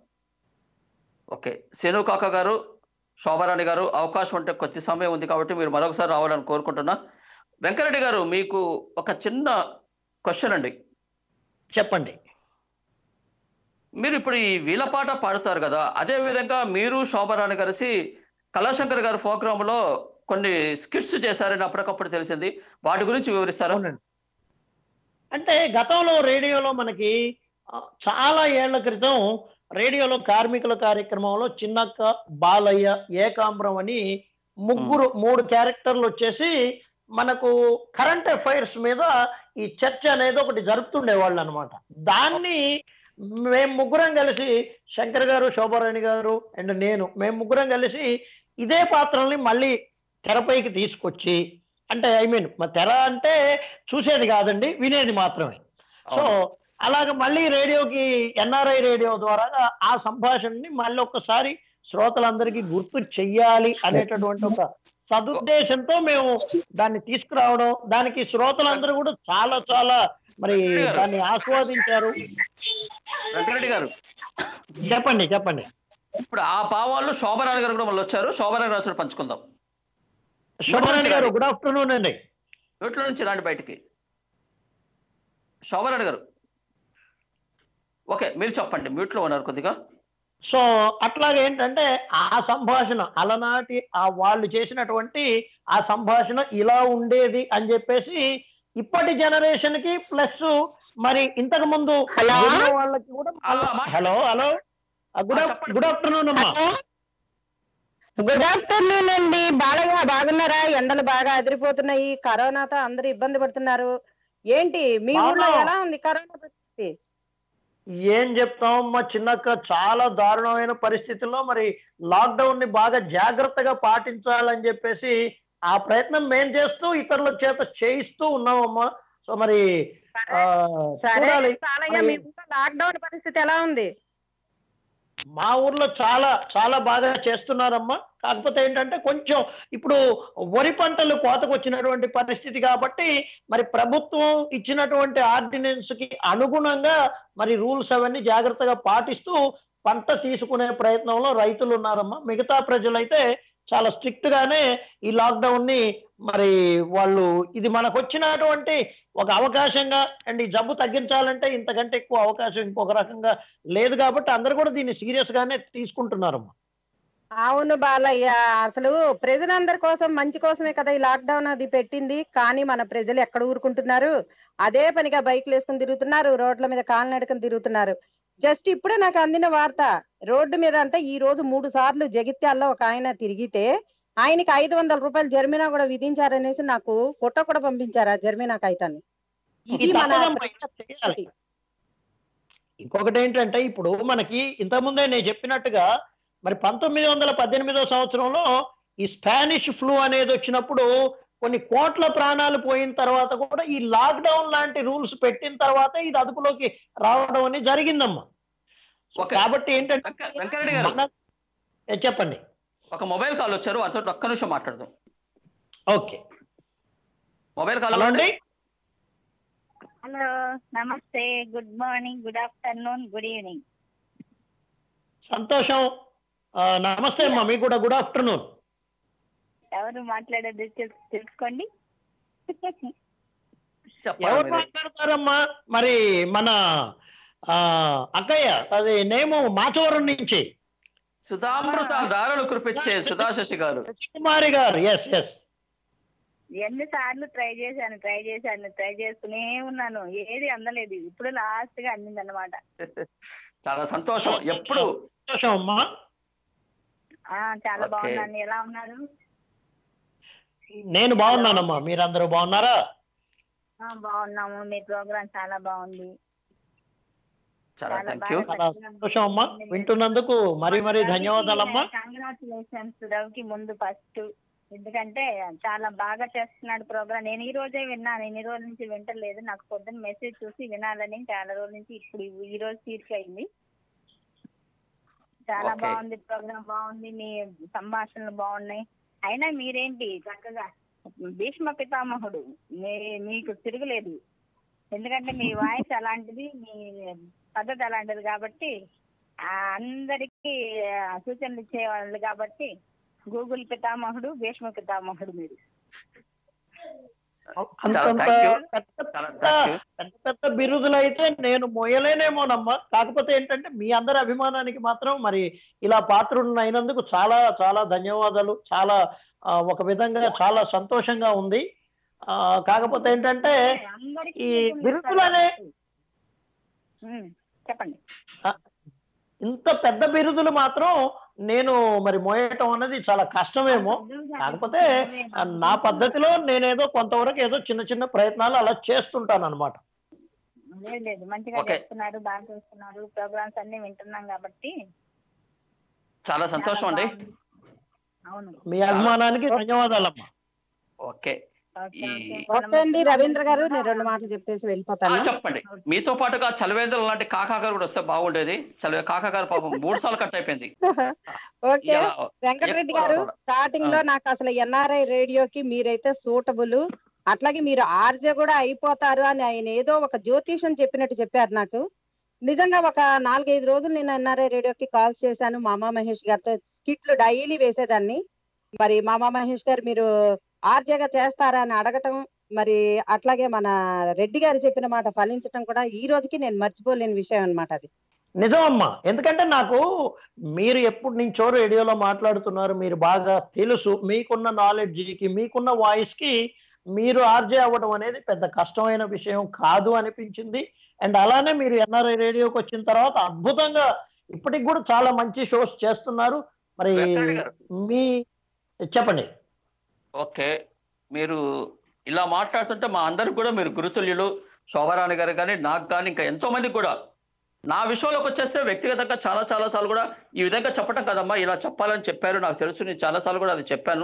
S1: ఓకే శను కాక గారు శోభారాణి గారు అవకాశం ఉంటే కొద్ది సమయం ఉంది కాబట్టి మీరు మరొకసారి రావాలని కోరుకుంటున్నా వెంకరెడ్డి గారు మీకు ఒక చిన్న క్వశ్చన్ అండి
S2: చెప్పండి
S1: మీరు ఇప్పుడు ఈ వీలపాట పాడుతారు కదా అదే విధంగా మీరు శోభారాణి కలిసి కళాశంకర్ గారి ప్రోగ్రామ్ లో కొన్ని స్కిట్స్ చేశారని అప్పటికప్పుడు తెలిసింది వాటి గురించి వివరిస్తారా
S2: అవునండి అంటే గతంలో రేడియోలో మనకి ఆ, చాలా ఏళ్ల క్రితం రేడియోలో కార్మికుల కార్యక్రమంలో చిన్నక్క బాలయ్య ఏకాంబరం అని ముగ్గురు మూడు క్యారెక్టర్లు వచ్చేసి మనకు కరెంట్ అఫైర్స్ మీద ఈ చర్చ అనేది ఒకటి జరుపుతుండేవాళ్ళు అనమాట దాన్ని మేము ముగ్గురం కలిసి శంకర్ గారు శోభారాణి గారు అండ్ నేను మేము ముగ్గురం కలిసి ఇదే పాత్రల్ని మళ్ళీ తెరపైకి తీసుకొచ్చి అంటే ఐ మీన్ తెర అంటే చూసేది కాదండి వినేది మాత్రమే సో అలాగ మళ్ళీ రేడియోకి ఎన్ఆర్ఐ రేడియో ద్వారా ఆ సంభాషణని మళ్ళీ ఒక్కసారి శ్రోతలందరికీ గుర్తు చెయ్యాలి అనేటటువంటి ఒక సదుద్దేశంతో మేము దాన్ని తీసుకురావడం దానికి శ్రోతలందరూ కూడా చాలా చాలా మరి దాన్ని ఆస్వాదించారు
S1: వెంకరెడ్డి గారు
S2: చెప్పండి చెప్పండి
S1: ఇప్పుడు ఆ భావాల్లో శోభరాణి గారు కూడా మళ్ళీ వచ్చారు శోభరాణి గారు వచ్చి పంచుకుందాం
S2: శోభనారాయణ గారు గుడ్ ఆఫ్టర్నూన్ అండి
S1: నోట్లో నుంచి రండి బయటికి శోభరాణి గారు ఓకే మీరు చెప్పండి మ్యూట్లో ఉన్నారు కొద్దిగా
S2: సో అట్లాగే ఏంటంటే ఆ సంభాషణ అలనాటి ఆ వాళ్ళు చేసినటువంటి ఆ సంభాషణ ఇలా ఉండేది అని చెప్పేసి ఇప్పటి జనరేషన్ కి ప్లస్ మరి ఇంతకు ముందు ఉన్న వాళ్ళకి కూడా hello hello good good afternoon అమ్మా
S11: గుడ్ ఆఫ్టర్నూన్ అండి బాలయ్య బాగున్నారా ఎండలు బాగా అదిరిపోతున్నాయి కరోనాతో అందరూ ఇబ్బంది పడుతున్నారు ఏంటి మీ ఊళ్ళో
S2: బాగున్నాం.
S11: ఎలా ఉంది కరోనా పరిస్థితి
S2: ఏం చెప్తాం మా చిన్నక్క చాలా దారుణమైన పరిస్థితుల్లో మరి లాక్డౌన్ ని బాగా జాగ్రత్తగా పాటించాలని చెప్పేసి ఆ ప్రయత్నం మేం చేస్తూ ఇతరుల చేత చేయిస్తూ ఉన్నామమ్మా సో మరి ఆ,
S11: సరే
S2: చూడాలి
S11: బాలయ్య మీ
S2: మరి
S11: ఊళ్ళో లాక్డౌన్ పరిస్థితి ఎలా ఉంది
S2: మా ఊర్లో చాలా చాలా బాగా చేస్తున్నారమ్మా కాకపోతే ఏంటంటే కొంచెం ఇప్పుడు వరి పంటలు కోతకు వచ్చినటువంటి పరిస్థితి కాబట్టి మరి ప్రభుత్వం ఇచ్చినటువంటి ఆర్డినెన్స్ కి అనుగుణంగా మరి రూల్స్ అవన్నీ జాగ్రత్తగా పాటిస్తూ పంట తీసుకునే ప్రయత్నంలో రైతులు ఉన్నారమ్మా మిగతా ప్రజలైతే చాలా స్ట్రిక్ట్ గానే ఈ లాక్డౌన్ ని మరి వాళ్ళు ఇది మనకు వచ్చినటువంటి ఒక అవకాశంగా అండ్ ఈ జబ్బు తగ్గించాలంటే ఇంతకంటే ఎక్కువ అవకాశం ఇంకొక రకంగా లేదు కాబట్టి అందరు కూడా దీన్ని సీరియస్ గానే తీసుకుంటున్నారమ్మా
S11: అవును బాలయ్య అసలు ప్రజలందరి కోసం మంచి కోసమే కదా ఈ లాక్డౌన్ అది పెట్టింది కానీ మన ప్రజలు ఎక్కడ ఊరుకుంటున్నారు అదే పనిగా బైక్లు వేసుకుని తిరుగుతున్నారు రోడ్ల మీద కాలినడకని తిరుగుతున్నారు జస్ట్ ఇప్పుడే నాకు అందిన వార్త రోడ్డు మీద అంటే ఈ రోజు మూడు సార్లు జగిత్యాల్లో ఒక ఆయన తిరిగితే ఆయనకి ఐదు వందల రూపాయలు జరిమినా కూడా విధించారనేసి నాకు ఫోటో కూడా పంపించారు ఆ జరిమినా కాగితాన్ని ఇది మన
S2: తప్పదమ్మా, ఇలా చేయాలి. ఇంకొకటి ఏంటంటే ఇప్పుడు మనకి ఇంతకుముందే నేను చెప్పినట్టుగా మరి పంతొమ్మిది వందల పద్దెనిమిదో సంవత్సరంలో ఈ స్పానిష్ ఫ్లూ అనేది వచ్చినప్పుడు కొన్ని కోట్ల ప్రాణాలు పోయిన తర్వాత కూడా ఈ లాక్డౌన్ లాంటి రూల్స్ పెట్టిన తర్వాత ఇది అదుపులోకి రావడం అనేది జరిగిందమ్మా సో కాబట్టి ఏంటంటే
S1: వెంకరెడ్డి గారు
S2: మన- ఏ, చెప్పండి
S1: ఒక మొబైల్ కాల్ వచ్చారు వారితో ఒక్క నిమిషం మాట్లాడదాం
S2: ఓకే
S1: మొబైల్ కాల్
S2: హలో అండి
S13: హలో నమస్తే good morning good afternoon good evening
S2: సంతోషం ఆ, నమస్తే అమ్మా మీకు కూడా గుడ్ ఆఫ్టర్నూన్
S13: ఎవరు మాట్లాడేది తెలు- తెలుసుకోండి
S2: ఎవరు మాట్లాడతారమ్మా మరి మన ఆ, అక్కయ్య అది నేము మాచవరం నుంచి
S1: సుధామృత దారులు కురిపించే సుధాశశి గారు
S2: కుమారి గారు ఎస్ ఎస్
S13: ఎన్ని సార్లు ట్రై చేశాను ట్రై చేశాను ట్రై చేస్తూనే ఉన్నాను ఏది అందలేదు ఇప్పుడు లాస్ట్ గా అందింది అనమాట
S1: చాలా సంతోషం ఎప్పుడు
S2: సంతోషం అమ్మా
S13: చాలా
S1: Okay.
S13: బాగున్నాను ఎలా ఉన్నారు
S2: నేను బాగున్నానమ్మా మీరందరూ బాగున్నారా
S13: ఆ, బాగున్నాము మీ ప్రోగ్రామ్ చాలా బాగుంది
S1: చాలా
S13: చాలా
S1: థ్యాంక్ యూ
S2: చాలా సంతోషం అమ్మా వింటున్నందుకు మరీ మరీ ధన్యవాదాలమ్మా
S13: కంగ్రాచులేషన్స్ రవికి ముందు ఫస్ట్ ఎందుకంటే చాలా బాగా చేస్తున్నాడు ప్రోగ్రామ్ నేను ఈ రోజే విన్నాను ఎన్ని రోజుల నుంచి వింటలేదు నాకు పొద్దున్న మెసేజ్ చూసి వినాలని చాలా రోజుల నుంచి ఇప్పుడు ఈ రోజు తీర్చి అయింది చాలా
S1: Okay.
S13: బాగుంది ప్రోగ్రామ్ బాగుంది మీ సంభాషణలు బాగున్నాయి అయినా మీరేంటి చక్కగా భీష్మ పితామహుడు మీ- మీకు తిరగలేదు ఎందుకంటే మీ వాయిస్ అలాంటిది మీ పద్ధతి అలాంటిది కాబట్టి ఆ, అందరికీ ఆ, సూచనలు ఇచ్చేవాళ్ళు కాబట్టి గూగుల్ పితామహుడు భీష్మ పితామహుడు మీరు
S2: అంతంత
S1: thank you.
S2: పెద్ద
S1: చాలా
S2: పెద్ద
S1: థ్యాంక్ యూ
S2: పెద్ద పెద్ద బిరుదులు అయితే నేను మోయలేనేమోనమ్మా కాకపోతే ఏంటంటే మీ అందరి అభిమానానికి మాత్రం మరి ఇలా పాత్రులను అయినందుకు చాలా చాలా ధన్యవాదాలు చాలా ఆ, ఒక విధంగా చాలా సంతోషంగా ఉంది ఆ, కాకపోతే ఏంటంటే
S13: అందరికీ
S2: ఈ
S13: ఉంటుంది
S2: బిరుదులు అనే
S13: ఉమ్, చెప్పండి
S2: ఆ, ఇంత పెద్ద బిరుదులు మాత్రం నేను మరి మోయటం అన్నది చాలా కష్టమేమో కాకపోతే ఆ, నా పద్ధతిలో నేనేదో కొంతవరకు ఏదో చిన్న చిన్న ప్రయత్నాలు అలా చేస్తుంటాను అనమాట
S13: లేదు లేదు మంచిగా
S1: Okay.
S13: చేస్తున్నారు బాగా చేస్తున్నారు ప్రోగ్రామ్స్ అన్ని వింటున్నాం కాబట్టి
S1: చాలా సంతోషం అండి
S13: అవును
S2: మీ అభిమానానికి ధన్యవాదాలమ్మా
S1: ఓకే ఈ-
S11: ఓకే అండి రవీంద్ర గారు నేను రెండు మాటలు చెప్పేసి
S1: ఆ,
S11: వెళ్ళిపోతాను
S1: చెప్పండి మీతో పాటుగా చలవేంద్ర లాంటి కాకా గారు కూడా వస్తే బాగుండేది చలవే కాకా గారు పాపం మూడు సార్లు కట్ అయిపోయింది
S11: ఓకే
S1: ఇక
S11: వెంకటరెడ్డి
S1: ఎక్కువ
S11: గారు
S1: రావాలి.
S11: స్టార్టింగ్ లో నాకు అసలు ఎన్ఆర్ఐ రేడియోకి మీరైతే సూటబుల్ అట్లాగే మీరు ఆర్జే కూడా అయిపోతారు అని ఆయన ఏదో ఒక జ్యోతిషం చెప్పినట్టు చెప్పారు నాకు నిజంగా ఒక నాలుగైదు రోజులు నేను ఎన్ఆర్ఐ రేడియోకి కాల్ చేశాను మామా మహేష్ గారితో స్కిట్లు డైలీ వేసేదాన్ని మరి మామా మహేష్ గారు మీరు ఆర్జేగా చేస్తారా అని అడగటం మరి అట్లాగే మన రెడ్డి గారు చెప్పిన మాట ఫలించటం కూడా ఈ రోజుకి నేను మర్చిపోలేని విషయం అన్నమాట అది
S2: నిజమమ్మా ఎందుకంటే నాకు మీరు ఎప్పటి నుంచో రేడియోలో మాట్లాడుతున్నారు మీరు బాగా తెలుసు మీకున్న నాలెడ్జ్కి మీకున్న వాయిస్ కి మీరు ఆర్జే అవ్వడం అనేది పెద్ద కష్టమైన విషయం కాదు అనిపించింది అండ్ అలానే మీరు ఎన్ఆర్ఐ రేడియోకి వచ్చిన తర్వాత అద్భుతంగా ఇప్పటికి కూడా చాలా మంచి షోస్ చేస్తున్నారు మరి
S1: వెంకయ్య గారు.
S2: మీ చెప్పండి
S1: ఓకే మీరు ఇలా మాట్లాడుతుంటే మా అందరికి కూడా మీరు గురుతుల్యులు శోభారాణి గారు కానీ నాకు కానీ ఇంకా ఎంతో మందికి కూడా నా విషయంలోకి వచ్చేస్తే వ్యక్తిగతంగా చాలా చాలా సార్లు కూడా ఈ విధంగా చెప్పటం కదమ్మా ఇలా చెప్పాలని చెప్పారు నాకు తెలుసు నేను చాలా సార్లు కూడా అది చెప్పాను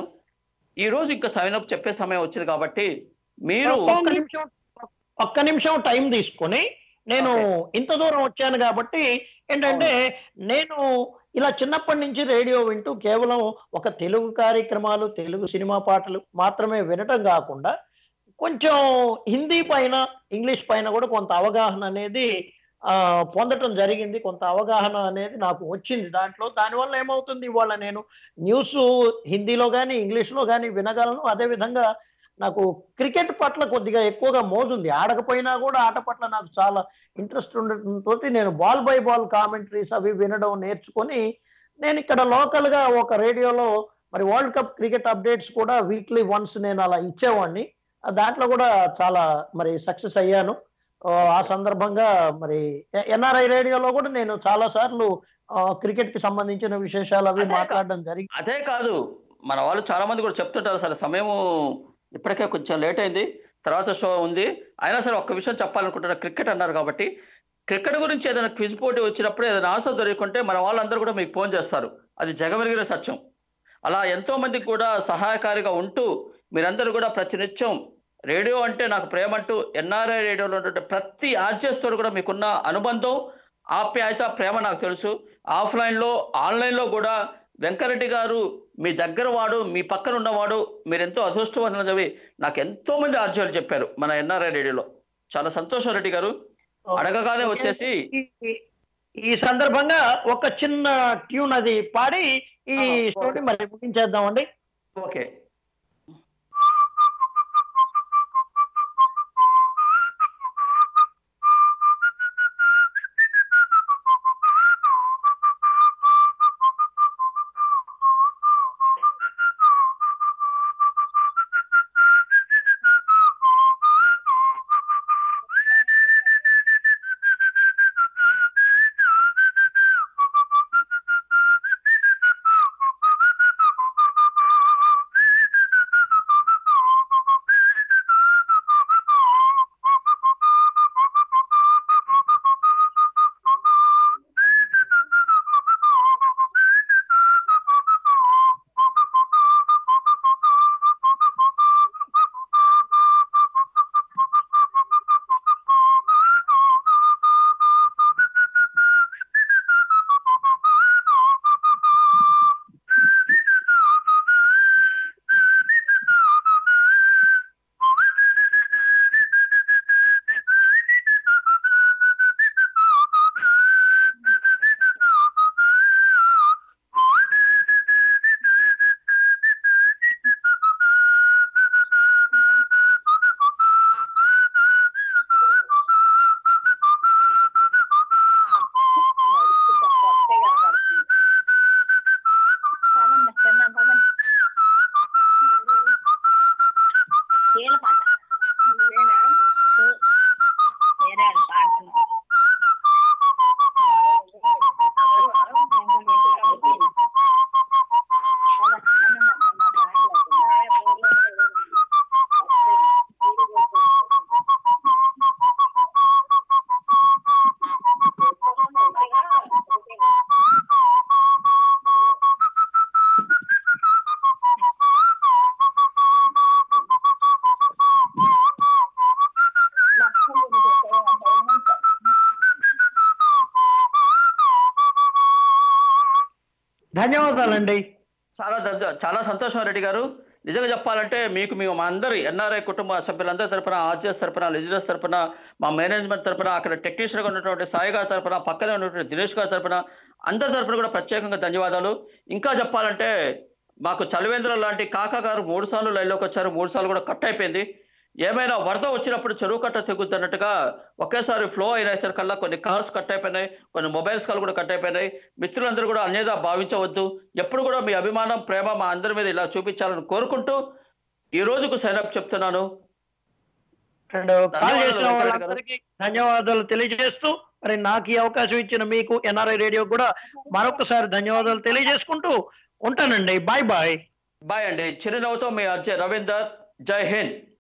S1: ఈ రోజు ఇంకా సైన్ అప్ చెప్పే సమయం వచ్చింది కాబట్టి మీరు
S2: ఒక్క నిమిషం ఒక్క నిమిషం టైం తీసుకొని నేను ఇంత దూరం వచ్చాను కాబట్టి ఏంటంటే నేను ఇలా చిన్నప్పటి నుంచి రేడియో వింటూ కేవలం ఒక తెలుగు కార్యక్రమాలు తెలుగు సినిమా పాటలు మాత్రమే వినటం కాకుండా కొంచెం హిందీ పైన ఇంగ్లీష్ పైన కూడా కొంత అవగాహన అనేది ఆ, పొందటం జరిగింది కొంత అవగాహన అనేది నాకు వచ్చింది దాంట్లో దానివల్ల ఏమవుతుంది ఇవాళ నేను న్యూస్ హిందీలో కానీ ఇంగ్లీష్లో కానీ వినగలను అదేవిధంగా నాకు క్రికెట్ పట్ల కొద్దిగా ఎక్కువగా మోజుంది ఆడకపోయినా కూడా ఆట పట్ల నాకు చాలా ఇంట్రెస్ట్ ఉండటంతో నేను బాల్ బై బాల్ కామెంటరీస్ అవి వినడం నేర్చుకొని నేను ఇక్కడ లోకల్ గా ఒక రేడియోలో మరి వరల్డ్ కప్ క్రికెట్ అప్డేట్స్ కూడా వీక్లీ వన్స్ నేను అలా ఇచ్చేవాడిని ఆ దాంట్లో కూడా చాలా మరి సక్సెస్ అయ్యాను ఆ, ఆ సందర్భంగా మరి ఎన్ఆర్ఐ రేడియోలో కూడా నేను చాలా సార్లు క్రికెట్ కి సంబంధించిన విశేషాలు అవి మాట్లాడడం జరిగింది
S1: అదే కాదు మన వాళ్ళు చాలా మంది కూడా చెప్తుంటారు అసలు సమయం ఇప్పటికే కొంచెం లేట్ అయింది తర్వాత షో ఉంది అయినా సరే ఒక్క విషయం చెప్పాలనుకుంటున్నా క్రికెట్ అన్నారు కాబట్టి క్రికెట్ గురించి ఏదైనా క్విజ్ పోటీ వచ్చినప్పుడు ఏదైనా ఆన్సర్ దొరికుంటే మన వాళ్ళందరూ కూడా మీకు ఫోన్ చేస్తారు అది జగమెరిగిన సత్యం అలా ఎంతో మందికి కూడా సహాయకారిగా ఉంటూ మీరందరూ కూడా ప్రతినిత్యం రేడియో అంటే నాకు ప్రేమ అంటూ ఎన్ఆర్ఐ రేడియోలో ఉన్నటువంటి ప్రతి ఆర్జెస్తో కూడా మీకున్న అనుబంధం ఆప్యాయత ప్రేమ నాకు తెలుసు ఆఫ్లైన్లో ఆన్లైన్లో కూడా వెంకరెడ్డి గారు మీ దగ్గర వాడు మీ పక్కన ఉన్నవాడు మీరు ఎంతో అదృష్టవంతులవి నాకు ఎంతో మంది ఆర్జీలు చెప్పారు మన ఎన్ఆర్ఐ రేడియోలో చాలా సంతోషం రెడ్డి గారు అడగగానే వచ్చేసి
S2: ఈ- ఈ సందర్భంగా ఒక చిన్న ట్యూన్ అది పాడి ఈ స్టోరీ మరి ముగించేద్దామండి
S1: ఓకే
S2: ధన్యవాదాలండి
S1: చాలా ధన్య- చాలా సంతోషం రెడ్డి గారు నిజంగా చెప్పాలంటే మీకు మేము మా అందరి ఎన్ఆర్ఐ కుటుంబ సభ్యులందరి తరపున ఆర్జీఎస్ తరపున లిజినెస్ తరపున మా మేనేజ్మెంట్ తరపున అక్కడ టెక్నీషియన్గా ఉన్నటువంటి సాయి గారి తరపున పక్కనే ఉన్నటువంటి దినేష్ గారి తరపున అందరి తరపున కూడా ప్రత్యేకంగా ధన్యవాదాలు ఇంకా చెప్పాలంటే మాకు చలివేంద్ర లాంటి కాకా గారు మూడు సార్లు లైన్లోకి వచ్చారు మూడు సార్లు కూడా కట్ అయిపోయింది ఏమైనా వరద వచ్చినప్పుడు చెరువు కట్ట తెగుతున్నట్టుగా ఒకేసారి ఫ్లో అయినసరికల్లా కొన్ని కార్స్ కట్ అయిపోయినాయి కొన్ని మొబైల్స్ కాల్ కూడా కట్ అయిపోయినాయి మిత్రులందరూ కూడా అన్యదా భావించవద్దు ఎప్పుడు కూడా మీ అభిమానం ప్రేమ మా అందరి మీద ఇలా చూపించాలని కోరుకుంటూ ఈ రోజుకు సైనప్ చెప్తున్నాను
S2: అండ్ కాల్ చేసిన
S1: ధన్యవాదాలు,
S2: వాళ్ళందరికీ ధన్యవాదాలు తెలియజేస్తూ మరి నాకు ఈ అవకాశం ఇచ్చిన మీకు ఎన్ఆర్ఐ రేడియో కూడా మరొకసారి ధన్యవాదాలు తెలియజేసుకుంటూ ఉంటానండి బాయ్ బాయ్
S1: బాయ్ అండి చిరునవ్వుతో మీ అర్జయ్ రవీందర్ జై హింద్